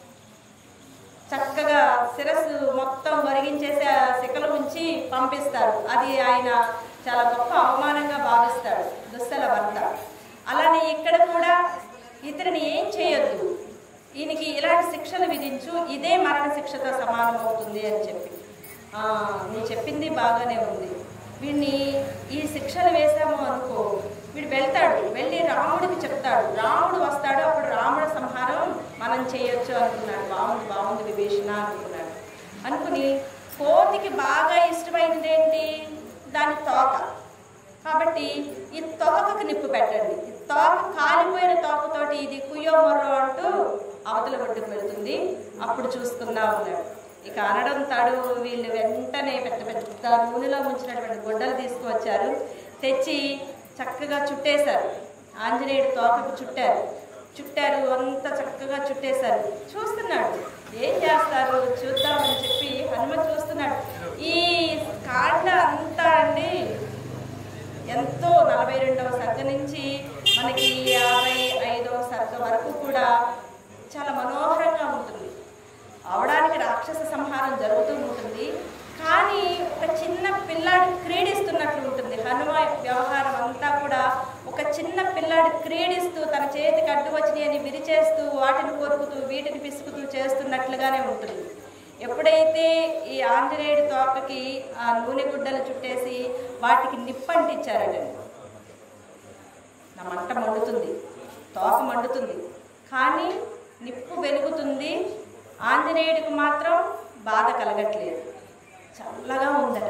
చక్కగా శిరస్సు మొత్తం వరిగించేసి ఆ శిఖలు ఉంచి పంపిస్తారు అది ఆయన చాలా గొప్ప అవమానంగా భావిస్తాడు దుස්සల భర్త అలానే ఇక్కడ కూడా ఇతరిని ఏం చేయొద్దు ఈయనకి ఇలాంటి శిక్షలు విధించు ఇదే మరణ శిక్షతో సమానం అవుతుంది అని చెప్పి "ఆ, నువ్వు చెప్పింది బాగానే ఉంది వీడిని ఈ శిక్షలు వేశాము అనుకో వీడు వెళ్తాడు వెళ్ళి రాముడికి చెప్తాడు రాముడు వస్తాడు అప్పుడు రాముడి సంహారం మనం చేయొచ్చు అనుకున్నాడు బాగుంది బాగుంది విభీషణ అనుకున్నాడు అనుకుని కోతికి బాగా ఇష్టమైనది ఏంటి దాని తోక కాబట్టి ఈ తోకకు నిప్పు పెట్టండి ఈ తోక కాలిపోయిన తోకతోటి ఇది కుయ్యో మొర్రో అంటూ అవతల ఒడ్డుకు వెళ్తుంది అప్పుడు చూసుకుందా ఉన్నాడు ఇక అనడం తడు వీళ్ళు వెంటనే పెద్ద పెద్ద నూనెలో ముంచినటువంటి గుడ్డలు తీసుకువచ్చారు తెచ్చి చక్కగా చుట్టేశారు ఆంజనేయుడు తోకకు చుట్టారు చుట్టారు అంత చక్కగా చుట్టేశారు చూస్తున్నాడు ఏం చేస్తారు చూద్దామని చెప్పి హనుమ చూస్తున్నాడు ఈ కాండ అంతా అండి ఎంతో నలభై రెండవ సర్గ నుంచి మనకి యాభై ఐదవ సర్గ వరకు కూడా చాలా మనోహరంగా ఉంటుంది అవడానికి రాక్షస సంహారం జరుగుతూ ఉంటుంది కానీ ఒక చిన్న పిల్లాడు క్రీడిస్తున్నట్లు ఉంటుంది హనుమ వ్యవహారం అంతా కూడా ఒక చిన్న పిల్లాడు క్రీడిస్తూ తన చేతికి అడ్డు వచ్చినాయి అని విరిచేస్తూ వాటిని కొరుకుతూ వీటిని పిసుకుతూ చేస్తున్నట్లుగానే ఉంటుంది ఎప్పుడైతే ఈ ఆంజనేయుడి తోకకి ఆ నూనె గుడ్డలు చుట్టేసి వాటికి నిప్పంటిచ్చారటండి నా మంట మండుతుంది తోక మండుతుంది కానీ నిప్పు వెలుగుతుంది ఆంజనేయుడికి మాత్రం బాధ కలగట్లేదు చల్లగా ఉందట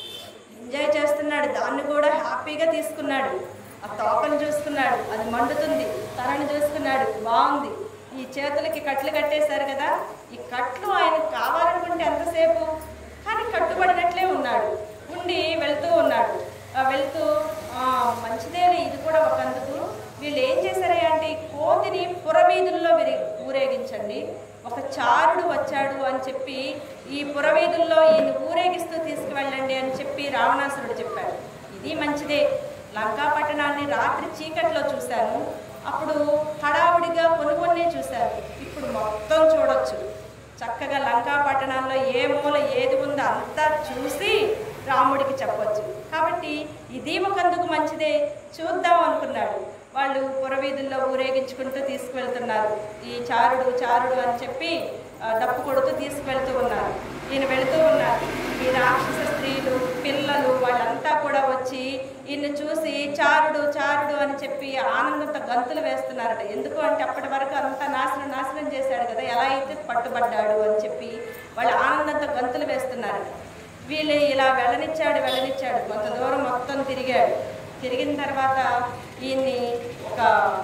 ఎంజాయ్ చేస్తున్నాడు దాన్ని కూడా హ్యాపీగా తీసుకున్నాడు ఆ తోకను చూసుకున్నాడు అది మండుతుంది తనని చూసుకున్నాడు బాగుంది ఈ చేతులకి కట్లు కట్టేశారు కదా ఈ కట్లు ఆయనకు కావాలనుకుంటే ఎంతసేపు కానీ కట్టుబడినట్లే ఉన్నాడు ఉండి వెళ్తూ ఉన్నాడు ఆ వెళ్తూ "ఆ, మంచిదేలే ఇది కూడా ఒకందుకు వీళ్ళు ఏం చేశారు అంటే ఈ కోతిని పురవీధుల్లో విరి ఊరేగించండి ఒక చారుడు వచ్చాడు అని చెప్పి ఈ పురవీధుల్లో ఈయన ఊరేగిస్తూ తీసుకువెళ్ళండి అని చెప్పి రావణాసురుడు చెప్పాడు ఇది మంచిదే లంకా పట్టణాన్ని రాత్రి చీకట్లో చూశాను అప్పుడు హడావుడిగా కొన్ని కొన్ని చూశారు ఇప్పుడు మొత్తం చూడొచ్చు చక్కగా లంకా పట్టణంలో ఏ మూల ఏది ఉందో అంతా చూసి రాముడికి చెప్పొచ్చు కాబట్టి ఇది ఒకందుకు మంచిదే చూద్దాం అనుకున్నాడు వాళ్ళు పురవీధుల్లో ఊరేగించుకుంటూ తీసుకువెళ్తున్నారు ఈ చారుడు చారుడు అని చెప్పి ఆ, డప్పు కొడుతూ తీసుకువెళ్తూ ఉన్నారు ఈయన వెళుతూ ఉన్నారు ఈ రాక్షస స్త్రీలు పిల్లలు వాళ్ళంతా కూడా వచ్చి ఈయన చూసి చారుడు చారుడు అని చెప్పి ఆనందంతో గంతులు వేస్తున్నారట ఎందుకు అంటే అప్పటి వరకు అంతా నాశనం నాశనం చేశాడు కదా ఎలా అయితే పట్టుబడ్డాడు అని చెప్పి వాళ్ళు ఆనందంతో గంతులు వేస్తున్నారు వీళ్ళు ఇలా వెళ్ళనిచ్చాడు వెళ్ళనిచ్చాడు కొంత దూరం మొత్తం తిరిగాడు తిరిగిన తర్వాత ఈయన్ని ఒక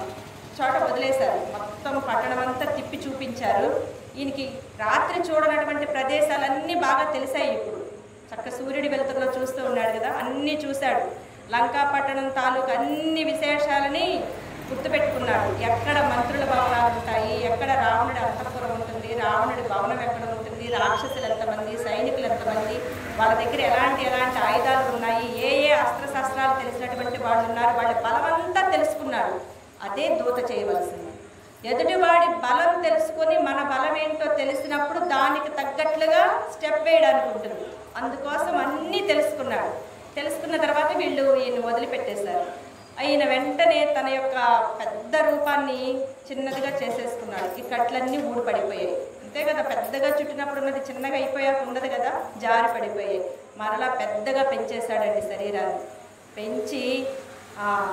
చోట వదిలేశారు మొత్తం పట్టణం అంతా తిప్పి చూపించారు ఈయనకి రాత్రి చూడనటువంటి ప్రదేశాలన్నీ బాగా తెలిసాయి ఇప్పుడు చక్క సూర్యుడి వెలుతురులో చూస్తూ ఉన్నాడు కదా అన్నీ చూశాడు లంకా పట్టణం తాలూకు అన్ని విశేషాలని గుర్తుపెట్టుకున్నాడు ఎక్కడ మంత్రుల భవనాలు ఉంటాయి ఎక్కడ రావణుడి అంతఃపురం ఉంటుంది రావణుడి భవనం ఎక్కడ ఉంటుంది రాక్షసులు ఎంతమంది సైనికులు ఎంతమంది వాళ్ళ దగ్గర ఎలాంటి ఎలాంటి ఆయుధాలు ఉన్నాయి ఏ ఏ అస్త్రశస్త్రాలు తెలిసినటువంటి వాళ్ళు ఉన్నారు వాళ్ళ బలమంతా తెలుసుకున్నాడు అదే దూత చేయవలసింది ఎదుటివాడి బలం తెలుసుకొని మన బలం ఏంటో తెలిసినప్పుడు దానికి తగ్గట్లుగా స్టెప్ వేయడానికి ఉంటుంది అందుకోసం అన్నీ తెలుసుకున్నాడు తెలుసుకున్న తర్వాత వీళ్ళు ఈయన వదిలిపెట్టేశారు ఆయన వెంటనే తన యొక్క పెద్ద రూపాన్ని చిన్నదిగా చేసేసుకున్నాడు ఈ కట్లన్నీ ఊడిపడిపోయాయి అంతే కదా పెద్దగా చుట్టినప్పుడు ఉన్నది చిన్నగా అయిపోయాక ఉండదు కదా జారి పడిపోయాయి మరలా పెద్దగా పెంచేశాడండి శరీరాన్ని పెంచి ఆ,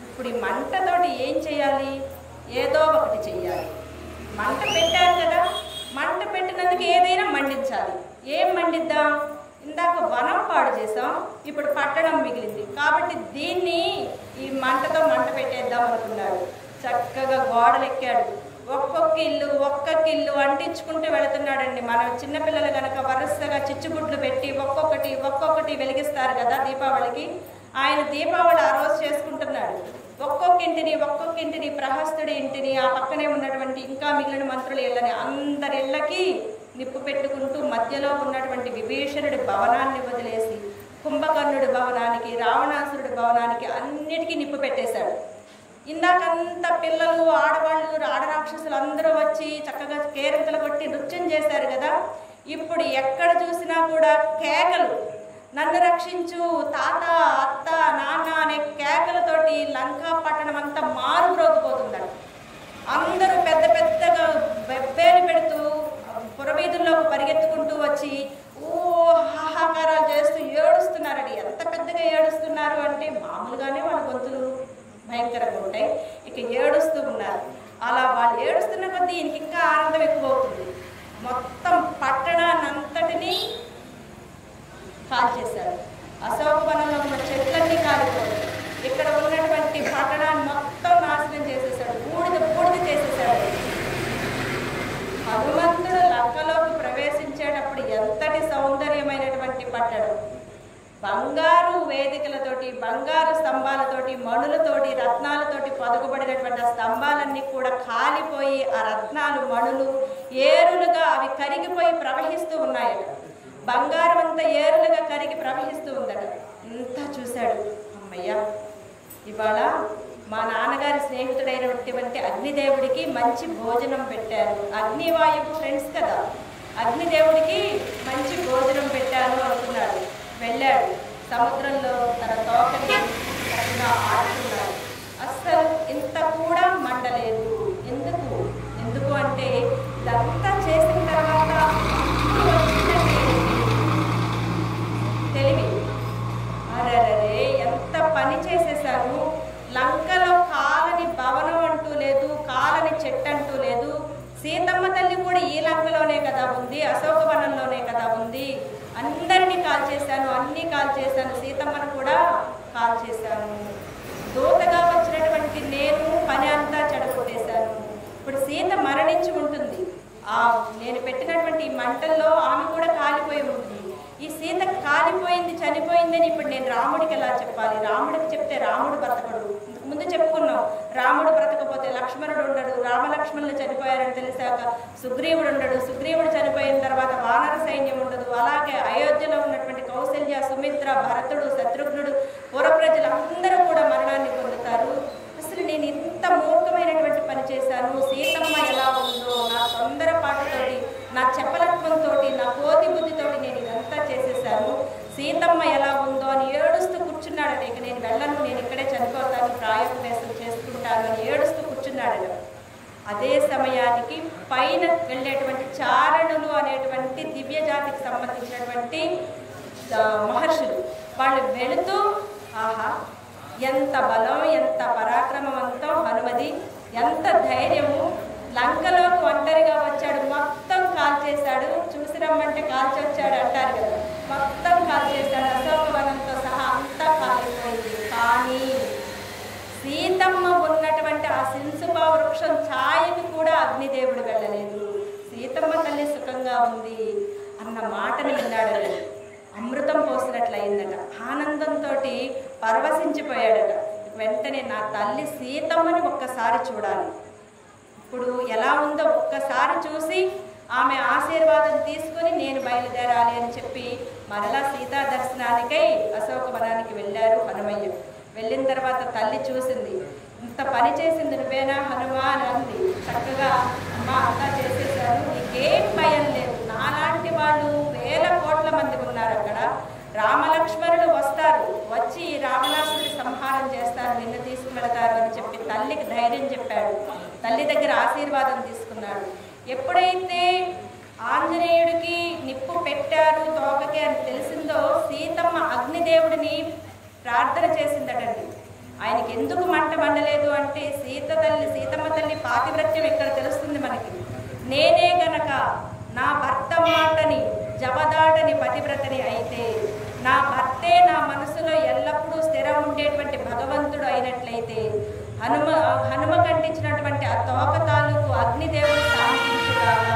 ఇప్పుడు ఈ మంటతోటి ఏం చేయాలి ఏదో ఒకటి చెయ్యాలి మంట పెట్టారు కదా మంట పెట్టినందుకు ఏదైనా మండించాలి ఏం మండిద్దాం ఇందాక వనం పాడు చేసాం ఇప్పుడు పట్టణం మిగిలింది కాబట్టి దీన్ని ఈ మంటతో మంట పెట్టేద్దాం అనుకున్నాడు చక్కగా గోడలు ఎక్కాడు ఒక్కొక్క ఇల్లు ఒక్కొక్క ఇల్లు అంటించుకుంటూ వెళుతున్నాడండి మనం చిన్నపిల్లలు కనుక వరుసగా చిచ్చుబుడ్లు పెట్టి ఒక్కొక్కటి ఒక్కొక్కటి వెలిగిస్తారు కదా దీపావళికి ఆయన దీపావళి ఆ రోజు చేసుకుంటున్నాడు ఒక్కొక్క ఇంటిని ఒక్కొక్క ఇంటిని ప్రహస్తుడి ఇంటిని ఆ పక్కనే ఉన్నటువంటి ఇంకా మిగిలిన మంత్రుల ఇళ్ళని అందరి ఇళ్ళకి నిప్పు పెట్టుకుంటూ మధ్యలో ఉన్నటువంటి విభీషణుడి భవనాన్ని వదిలేసి కుంభకర్ణుడి భవనానికి రావణాసురుడి భవనానికి అన్నిటికీ నిప్పు పెట్టేశాడు ఇందాకంత పిల్లలు ఆడవాళ్ళు ఆడరాక్షసులు అందరూ వచ్చి చక్కగా కేరింతలు కొట్టి నృత్యం చేశారు కదా ఇప్పుడు ఎక్కడ చూసినా కూడా కేకలు నన్ను రక్షించు తాత అత్త నాన్న అనే కేకలతోటి లంకా పట్టణం అంతా మారుమ్రోగిపోతుందట అందరూ పెద్ద పెద్దగా బెబ్బేలు పెడుతూ పురవీధుల్లోకి పరిగెత్తుకుంటూ వచ్చి ఓ హాహాకారాలు చేస్తూ ఏడుస్తున్నారండి ఎంత పెద్దగా ఏడుస్తున్నారు అంటే మామూలుగానే వాళ్ళ గొంతులు భయంకరంగా ఉంటాయి ఇక ఏడుస్తూ ఉన్నారు అలా వాళ్ళు ఏడుస్తున్న కొద్దీ ఈయనకి ఇంకా ఆనందం ఎక్కువ అవుతుంది మొత్తం పట్టణాన్నంతటినీ కాల్చేశాడు అశోకవనంలో ఉన్న చెట్లన్నీ కాలిపోయాయి ఇక్కడ ఉన్నటువంటి పట్టణాన్ని మొత్తం నాశనం చేసేసాడు బూడిద బూడిద చేసేసాడు హనుమంతుడు లంకలోకి ప్రవేశించేటప్పుడు ఎంతటి సౌందర్యమైనటువంటి పట్టణం బంగారు వేదికలతోటి బంగారు స్తంభాలతోటి మణులతోటి రత్నాలతోటి పొదగబడినటువంటి ఆ స్తంభాలన్నీ కూడా కాలిపోయి ఆ రత్నాలు మణులు ఏరులుగా అవి కరిగిపోయి ప్రవహిస్తూ ఉన్నాయట బంగారం అంతా ఏరులుగా కరిగి ప్రవహిస్తూ ఉందట అంతా చూశాడు అమ్మయ్య ఇవాళ మా నాన్నగారి స్నేహితుడైనటువంటి అగ్నిదేవుడికి మంచి భోజనం పెట్టారు అగ్నివాయువు ఫ్రెండ్స్ కదా అగ్నిదేవుడికి మంచి భోజనం పెట్టాను అనుకున్నాడు వెళ్ళాడు సముద్రంలో తన తోకని చక్కగా ఆడుతున్నాడు అస్సలు ఇంత కూడా మండలేదు ఎందుకు ఎందుకు అంటే ఇదంతా చేసిన తర్వాత అప్పుడు వచ్చిందండి తెలివి అరెరే ఎంత పని చేసేసాను లంకలో కాలని భవనం అంటూ లేదు కాలని చెట్టు అంటూ లేదు సీతమ్మ తల్లి కూడా ఈ లంకలోనే కదా ఉంది అశోకవనంలోనే కదా ఉంది అందరినీ కాల్ చేశాను అన్నీ కాల్ చేశాను సీతమ్మను కూడా కాల్ చేశాను దూతగా వచ్చినటువంటి నేను పని అంతా చెడగొట్టేశాను ఇప్పుడు సీత మరణించి ఉంటుంది ఆ నేను పెట్టినటువంటి ఈ మంటల్లో ఆమె కూడా కాలిపోయి ఉంటుంది ఈ సీత కాలిపోయింది చనిపోయిందని ఇప్పుడు నేను రాముడికి ఎలా చెప్పాలి రాముడికి చెప్తే రాముడు బ్రతకడు ఇంతకు ముందు చెప్పుకున్నాం రాముడు బ్రతకపోతే లక్ష్మణుడు ఉండడు రామలక్ష్మణులు చనిపోయారని తెలిసాక సుగ్రీవుడు ఉండడు సుగ్రీవుడు చనిపోయిన తర్వాత వానర సైన్యం ఉండదు అలాగే అయోధ్యలో ఉన్నటువంటి కౌశల్య సుమిత్ర భరతుడు శత్రుఘ్నుడు పుర ప్రజలందరూ కూడా మరణాన్ని పొందుతారు అసలు నేను ఇంత మూర్ఖమైనటువంటి పని చేశాను సీతమ్మ ఎలా ఉందో నా తొందరపాటుతోటి నా చపలత్వంతో నా కోతి బుద్ధితోటి నేను ఇదంతా చేసేసాను సీతమ్మ ఎలా ఉందో అని ఏడుస్తూ కూర్చున్నాడట ఇక నేను వెళ్ళను నేను ఇక్కడే చనిపోతాను ప్రాయోపదేశం చేసుకుంటాను అని ఏడుస్తూ కూర్చున్నాడట అదే సమయానికి పైన వెళ్ళేటువంటి చారణులు అనేటువంటి దివ్య జాతికి సంబంధించినటువంటి ఆ, మహర్షులు వాళ్ళు వెళుతూ ఆహా ఎంత బలం ఎంత పరాక్రమవంతం హనుమది ఎంత ధైర్యము లంకలోకి ఒంటరిగా వచ్చాడు మొత్తం కాల్ చేశాడు చూసి రమ్మంటే కాల్చి వచ్చాడు అంటారు కదా మొత్తం కాల్ చేశాడు అశోకవనంతో సహా అంతా కాలిపోయింది కానీ సీతమ్మ ఉన్నటువంటి ఆ సింసుపా వృక్షం ఛాయకి కూడా అగ్నిదేవుడు వెళ్ళలేదు సీతమ్మ తల్లి సుఖంగా ఉంది అన్న మాటని విన్నాడట అమృతం పోసినట్లయిందట ఆనందంతో పరవశించిపోయాడట వెంటనే నా తల్లి సీతమ్మని ఒక్కసారి చూడాలి ఇప్పుడు ఎలా ఉందో ఒక్కసారి చూసి ఆమె ఆశీర్వాదం తీసుకుని నేను బయలుదేరాలి అని చెప్పి మరలా సీతా దర్శనానికై అశోకవనానికి వెళ్ళారు హనుమయ్య వెళ్ళిన తర్వాత తల్లి చూసింది ఇంత పని చేసింది నువ్వేనా హనుమా అని అంది చక్కగా అమ్మ అంతా చేసేసాను నీకేం భయం లేదు నాలాంటి వాళ్ళు వేల కోట్ల మంది ఉన్నారు అక్కడ రామలక్ష్మణులు వస్తారు వచ్చి రావణాసుడి సంహారం చేస్తారు నిన్ను తీసుకువెళతారు అని చెప్పి తల్లికి ధైర్యం చెప్పాడు తల్లి దగ్గర ఆశీర్వాదం తీసుకున్నాడు ఎప్పుడైతే ఆంజనేయుడికి నిప్పు పెట్టారు తోకకి అని తెలిసిందో సీతమ్మ అగ్నిదేవుడిని ప్రార్థన చేసిందటండి ఆయనకి ఎందుకు మంట మండలేదు అంటే సీత తల్లి సీతమ్మ తల్లి పాతివ్రత్యం ఇక్కడ తెలుస్తుంది మనకి నేనే గనక నా భర్త మాటని జవదాటని పతివ్రతని అయితే నా భర్తే నా మనసులో ఎల్లప్పుడూ స్థిరం ఉండేటువంటి భగవంతుడు అయినట్లయితే హనుమ హనుమ కంటించినటువంటి ఆ తోక తాలూకు అగ్నిదేవుడు శాంతించుగాక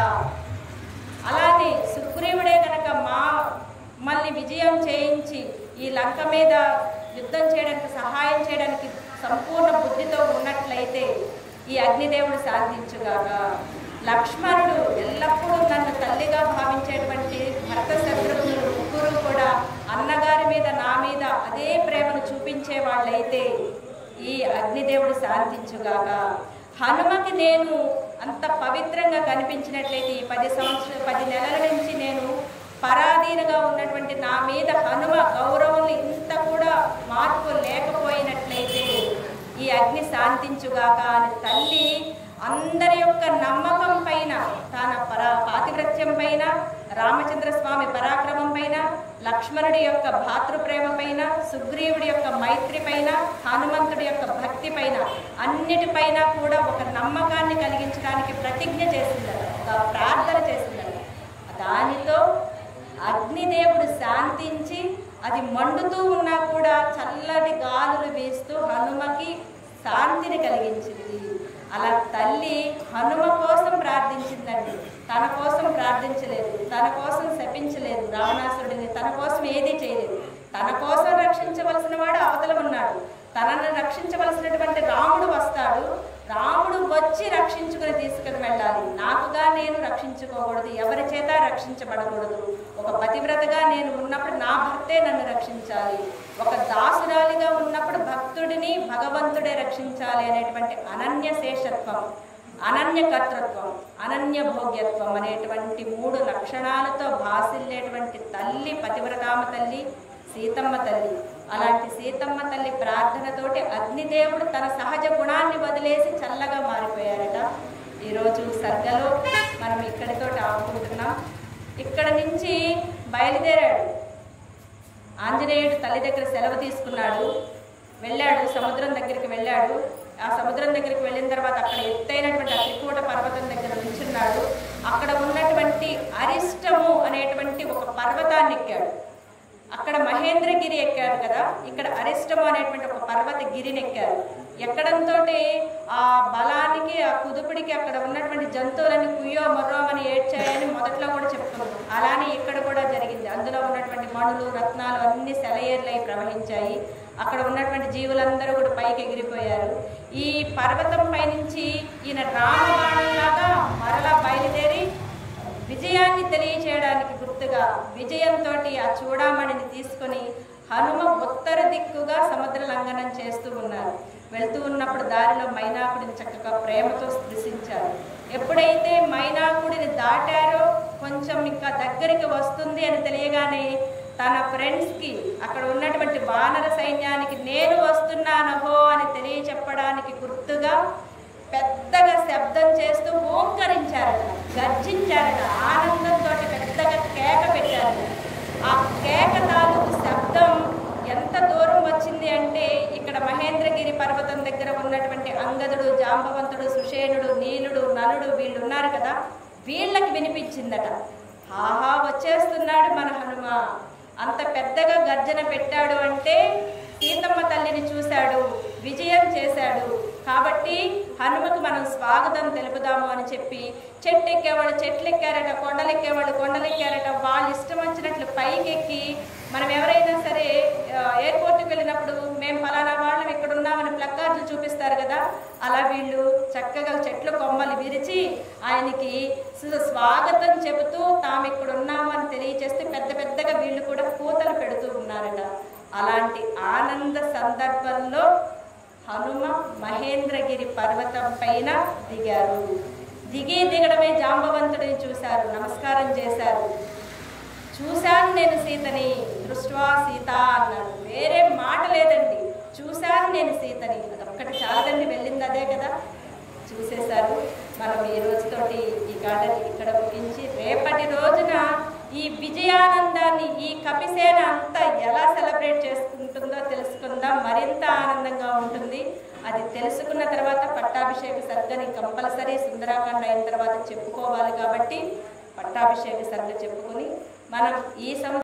అలానే సుగ్రీవుడే కనుక మా మళ్ళీ విజయం చేయించి ఈ లంక మీద యుద్ధం చేయడానికి సహాయం చేయడానికి సంపూర్ణ బుద్ధితో ఉన్నట్లయితే ఈ అగ్నిదేవుడు శాంతించుగాక లక్ష్మణుడు ఎల్లప్పుడూ నన్ను తల్లిగా భావించేటువంటి భర్త శత్రుఘ్నులు ముగ్గురు కూడా అన్నగారి మీద నా మీద అదే ప్రేమను చూపించే వాళ్ళైతే ఈ అగ్నిదేవుడు శాంతించుగాక హనుమకి నేను అంత పవిత్రంగా కనిపించినట్లయితే ఈ పది సంవత్సరాలు పది నెలల నుంచి నేను పరాధీనగా ఉన్నటువంటి నా మీద హనుమ గౌరవం ఇంత కూడా మార్పు లేకపోయినట్లయితే ఈ అగ్ని శాంతించుగాక అని తల్లి అందరి యొక్క నమ్మకం పైన తన పరా పాతివ్రత్యం పైన రామచంద్ర స్వామి పరాక్రమం పైన లక్ష్మణుడి యొక్క భాతృప్రేమ పైన సుగ్రీవుడి యొక్క మైత్రి పైన హనుమంతుడి యొక్క భక్తి పైన అన్నిటిపైన కూడా ఒక నమ్మకాన్ని కలిగించడానికి ప్రతిజ్ఞ చేసిందట ఒక ప్రార్థన చేసిందట దానితో అగ్నిదేవుడు శాంతించి అది మండుతూ ఉన్నా కూడా చల్లటి గాలులు వీస్తూ హనుమకి శాంతిని కలిగించింది అలా తల్లి హనుమ కోసం ప్రార్థించిందండి తన కోసం ప్రార్థించలేదు తన కోసం శపించలేదు రావణాసురుడిని తన కోసం ఏదీ చేయలేదు తన కోసం రక్షించవలసిన వాడు అవతల ఉన్నాడు తనను రక్షించవలసినటువంటి రాముడు వస్తాడు రాముడు వచ్చి రక్షించుకుని తీసుకుని వెళ్ళాలి నాకుగా నేను రక్షించుకోకూడదు ఎవరి చేత రక్షించబడకూడదు ఒక పతివ్రతగా నేను ఉన్నప్పుడు నా భర్తే నన్ను రక్షించాలి ఒక దాసురాలిగా ఉన్నప్పుడు భక్తుడిని భగవంతుడే రక్షించాలి అనేటువంటి అనన్య శేషత్వం అనన్య కర్తృత్వం అనన్య భోగ్యత్వం అనేటువంటి మూడు లక్షణాలతో భాసిల్లేటువంటి తల్లి పతివ్రతామ తల్లి సీతమ్మ తల్లి అలాంటి సీతమ్మ తల్లి ప్రార్థనతోటి అగ్నిదేవుడు తన సహజ గుణాన్ని వదిలేసి చల్లగా మారిపోయారట ఈరోజు సర్గలో మనం ఇక్కడితో ఆపుకుంటున్నాం ఇక్కడ నుంచి బయలుదేరాడు ఆంజనేయుడు తల్లి దగ్గర సెలవు తీసుకున్నాడు వెళ్ళాడు సముద్రం దగ్గరికి వెళ్ళాడు ఆ సముద్రం దగ్గరికి వెళ్ళిన తర్వాత అక్కడ ఎత్తైనటువంటి ఆ త్రికూట పర్వతం దగ్గర నిల్చున్నాడు అక్కడ ఉన్నటువంటి అరిష్టము అనేటువంటి ఒక పర్వతాన్ని ఎక్కాడు అక్కడ మహేంద్రగిరి ఎక్కారు కదా ఇక్కడ అరిష్టము అనేటువంటి ఒక పర్వత గిరిని ఎక్కారు ఎక్కడంతో ఆ బలానికి ఆ కుదుపుడికి అక్కడ ఉన్నటువంటి జంతువులన్నీ కుయ్యో మొర్రోమని ఏడ్చాయని మొదట్లో కూడా చెప్పుకున్నాం అలానే ఇక్కడ కూడా జరిగింది అందులో ఉన్నటువంటి మణులు రత్నాలు అన్ని సెలయేర్లై ప్రవహించాయి అక్కడ ఉన్నటువంటి జీవులందరూ కూడా పైకి ఎగిరిపోయారు ఈ పర్వతం పైనుంచి ఈయన రామబాణంలాగా మరలా బయలుదేరి విజయాన్ని తెలియచేయడానికి గుర్తుగా విజయంతో ఆ చూడామణిని తీసుకొని హనుమ ఉత్తర దిక్కుగా సముద్ర లంఘనం చేస్తూ ఉన్నారు వెళ్తూ ఉన్నప్పుడు దారిలో మైనాకుడిని చక్కగా ప్రేమతో స్పృశించారు ఎప్పుడైతే మైనాకుడిని దాటారో కొంచెం ఇంకా దగ్గరికి వస్తుంది అని తెలియగానే తన ఫ్రెండ్స్కి అక్కడ ఉన్నటువంటి వానర సైన్యానికి నేను వస్తున్నానహో అని తెలియచెప్పడానికి గుర్తుగా పెద్దగా శబ్దం చేస్తూ ఓంకరించారట గర్జించారట ఆనందంతో పెద్దగా కేక పెట్టారు ఆ కేక తాలూకు శబ్దం ఎంత దూరం వచ్చింది అంటే ఇక్కడ మహేంద్రగిరి పర్వతం దగ్గర ఉన్నటువంటి అంగదుడు జాంబవంతుడు సుషేనుడు నీలుడు నలుడు వీళ్ళు ఉన్నారు కదా వీళ్ళకి వినిపించిందట ఆహా వచ్చేస్తున్నాడు మన హనుమ అంత పెద్దగా గర్జన పెట్టాడు అంటే సీతమ్మ తల్లిని చూశాడు విజయం చేశాడు కాబట్టి హనుమకు మనం స్వాగతం తెలుపుదాము అని చెప్పి చెట్టు ఎక్కేవాళ్ళు చెట్లు ఎక్కారట కొండలు ఎక్కేవాళ్ళు కొండలు ఎక్కారట వాళ్ళు ఇష్టం వచ్చినట్లు పైకెక్కి మనం ఎవరైనా సరే ఆ, ఎయిర్పోర్ట్కి వెళ్ళినప్పుడు మేము ఫలానా వాళ్ళం ఇక్కడ ఉన్నామని ప్లక్కార్డులు చూపిస్తారు కదా అలా వీళ్ళు చక్కగా చెట్లు కొమ్మలు విరిచి ఆయనకి సు- స్వాగతం చెబుతూ తాము ఇక్కడ ఉన్నాము అని తెలియచేస్తే పెద్ద పెద్దగా వీళ్ళు కూడా కూతలు పెడుతూ ఉన్నారట అలాంటి ఆనంద సందర్భంలో హనుమ మహేంద్రగిరి పర్వతం పైన దిగారు దిగి దిగడమే జాంబవంతుడిని చూశారు నమస్కారం చేశారు చూశాను నేను సీతని దృష్ట్వా సీత అన్నాడు వేరే మాట లేదండి చూశాను నేను సీతని అదొక్కటి చాలదండి వెళ్ళింది అదే కదా చూసేశారు మనం ఈ రోజుతోటి ఈ గార్డెన్ ఇక్కడ ముగించి రేపటి రోజున ఈ విజయానందాన్ని ఈ కపిసేన అంతా ఎలా సెలబ్రేట్ చేసుకుంటుందో తెలుసుకుందాం మరింత ఆనందం ఆనందంగా ఉంటుంది అది తెలుసుకున్న తర్వాత పట్టాభిషేక సర్గని కంపల్సరీ సుందరాకాండ అయిన తర్వాత చెప్పుకోవాలి కాబట్టి పట్టాభిషేక సర్గ చెప్పుకొని మనం ఈ సం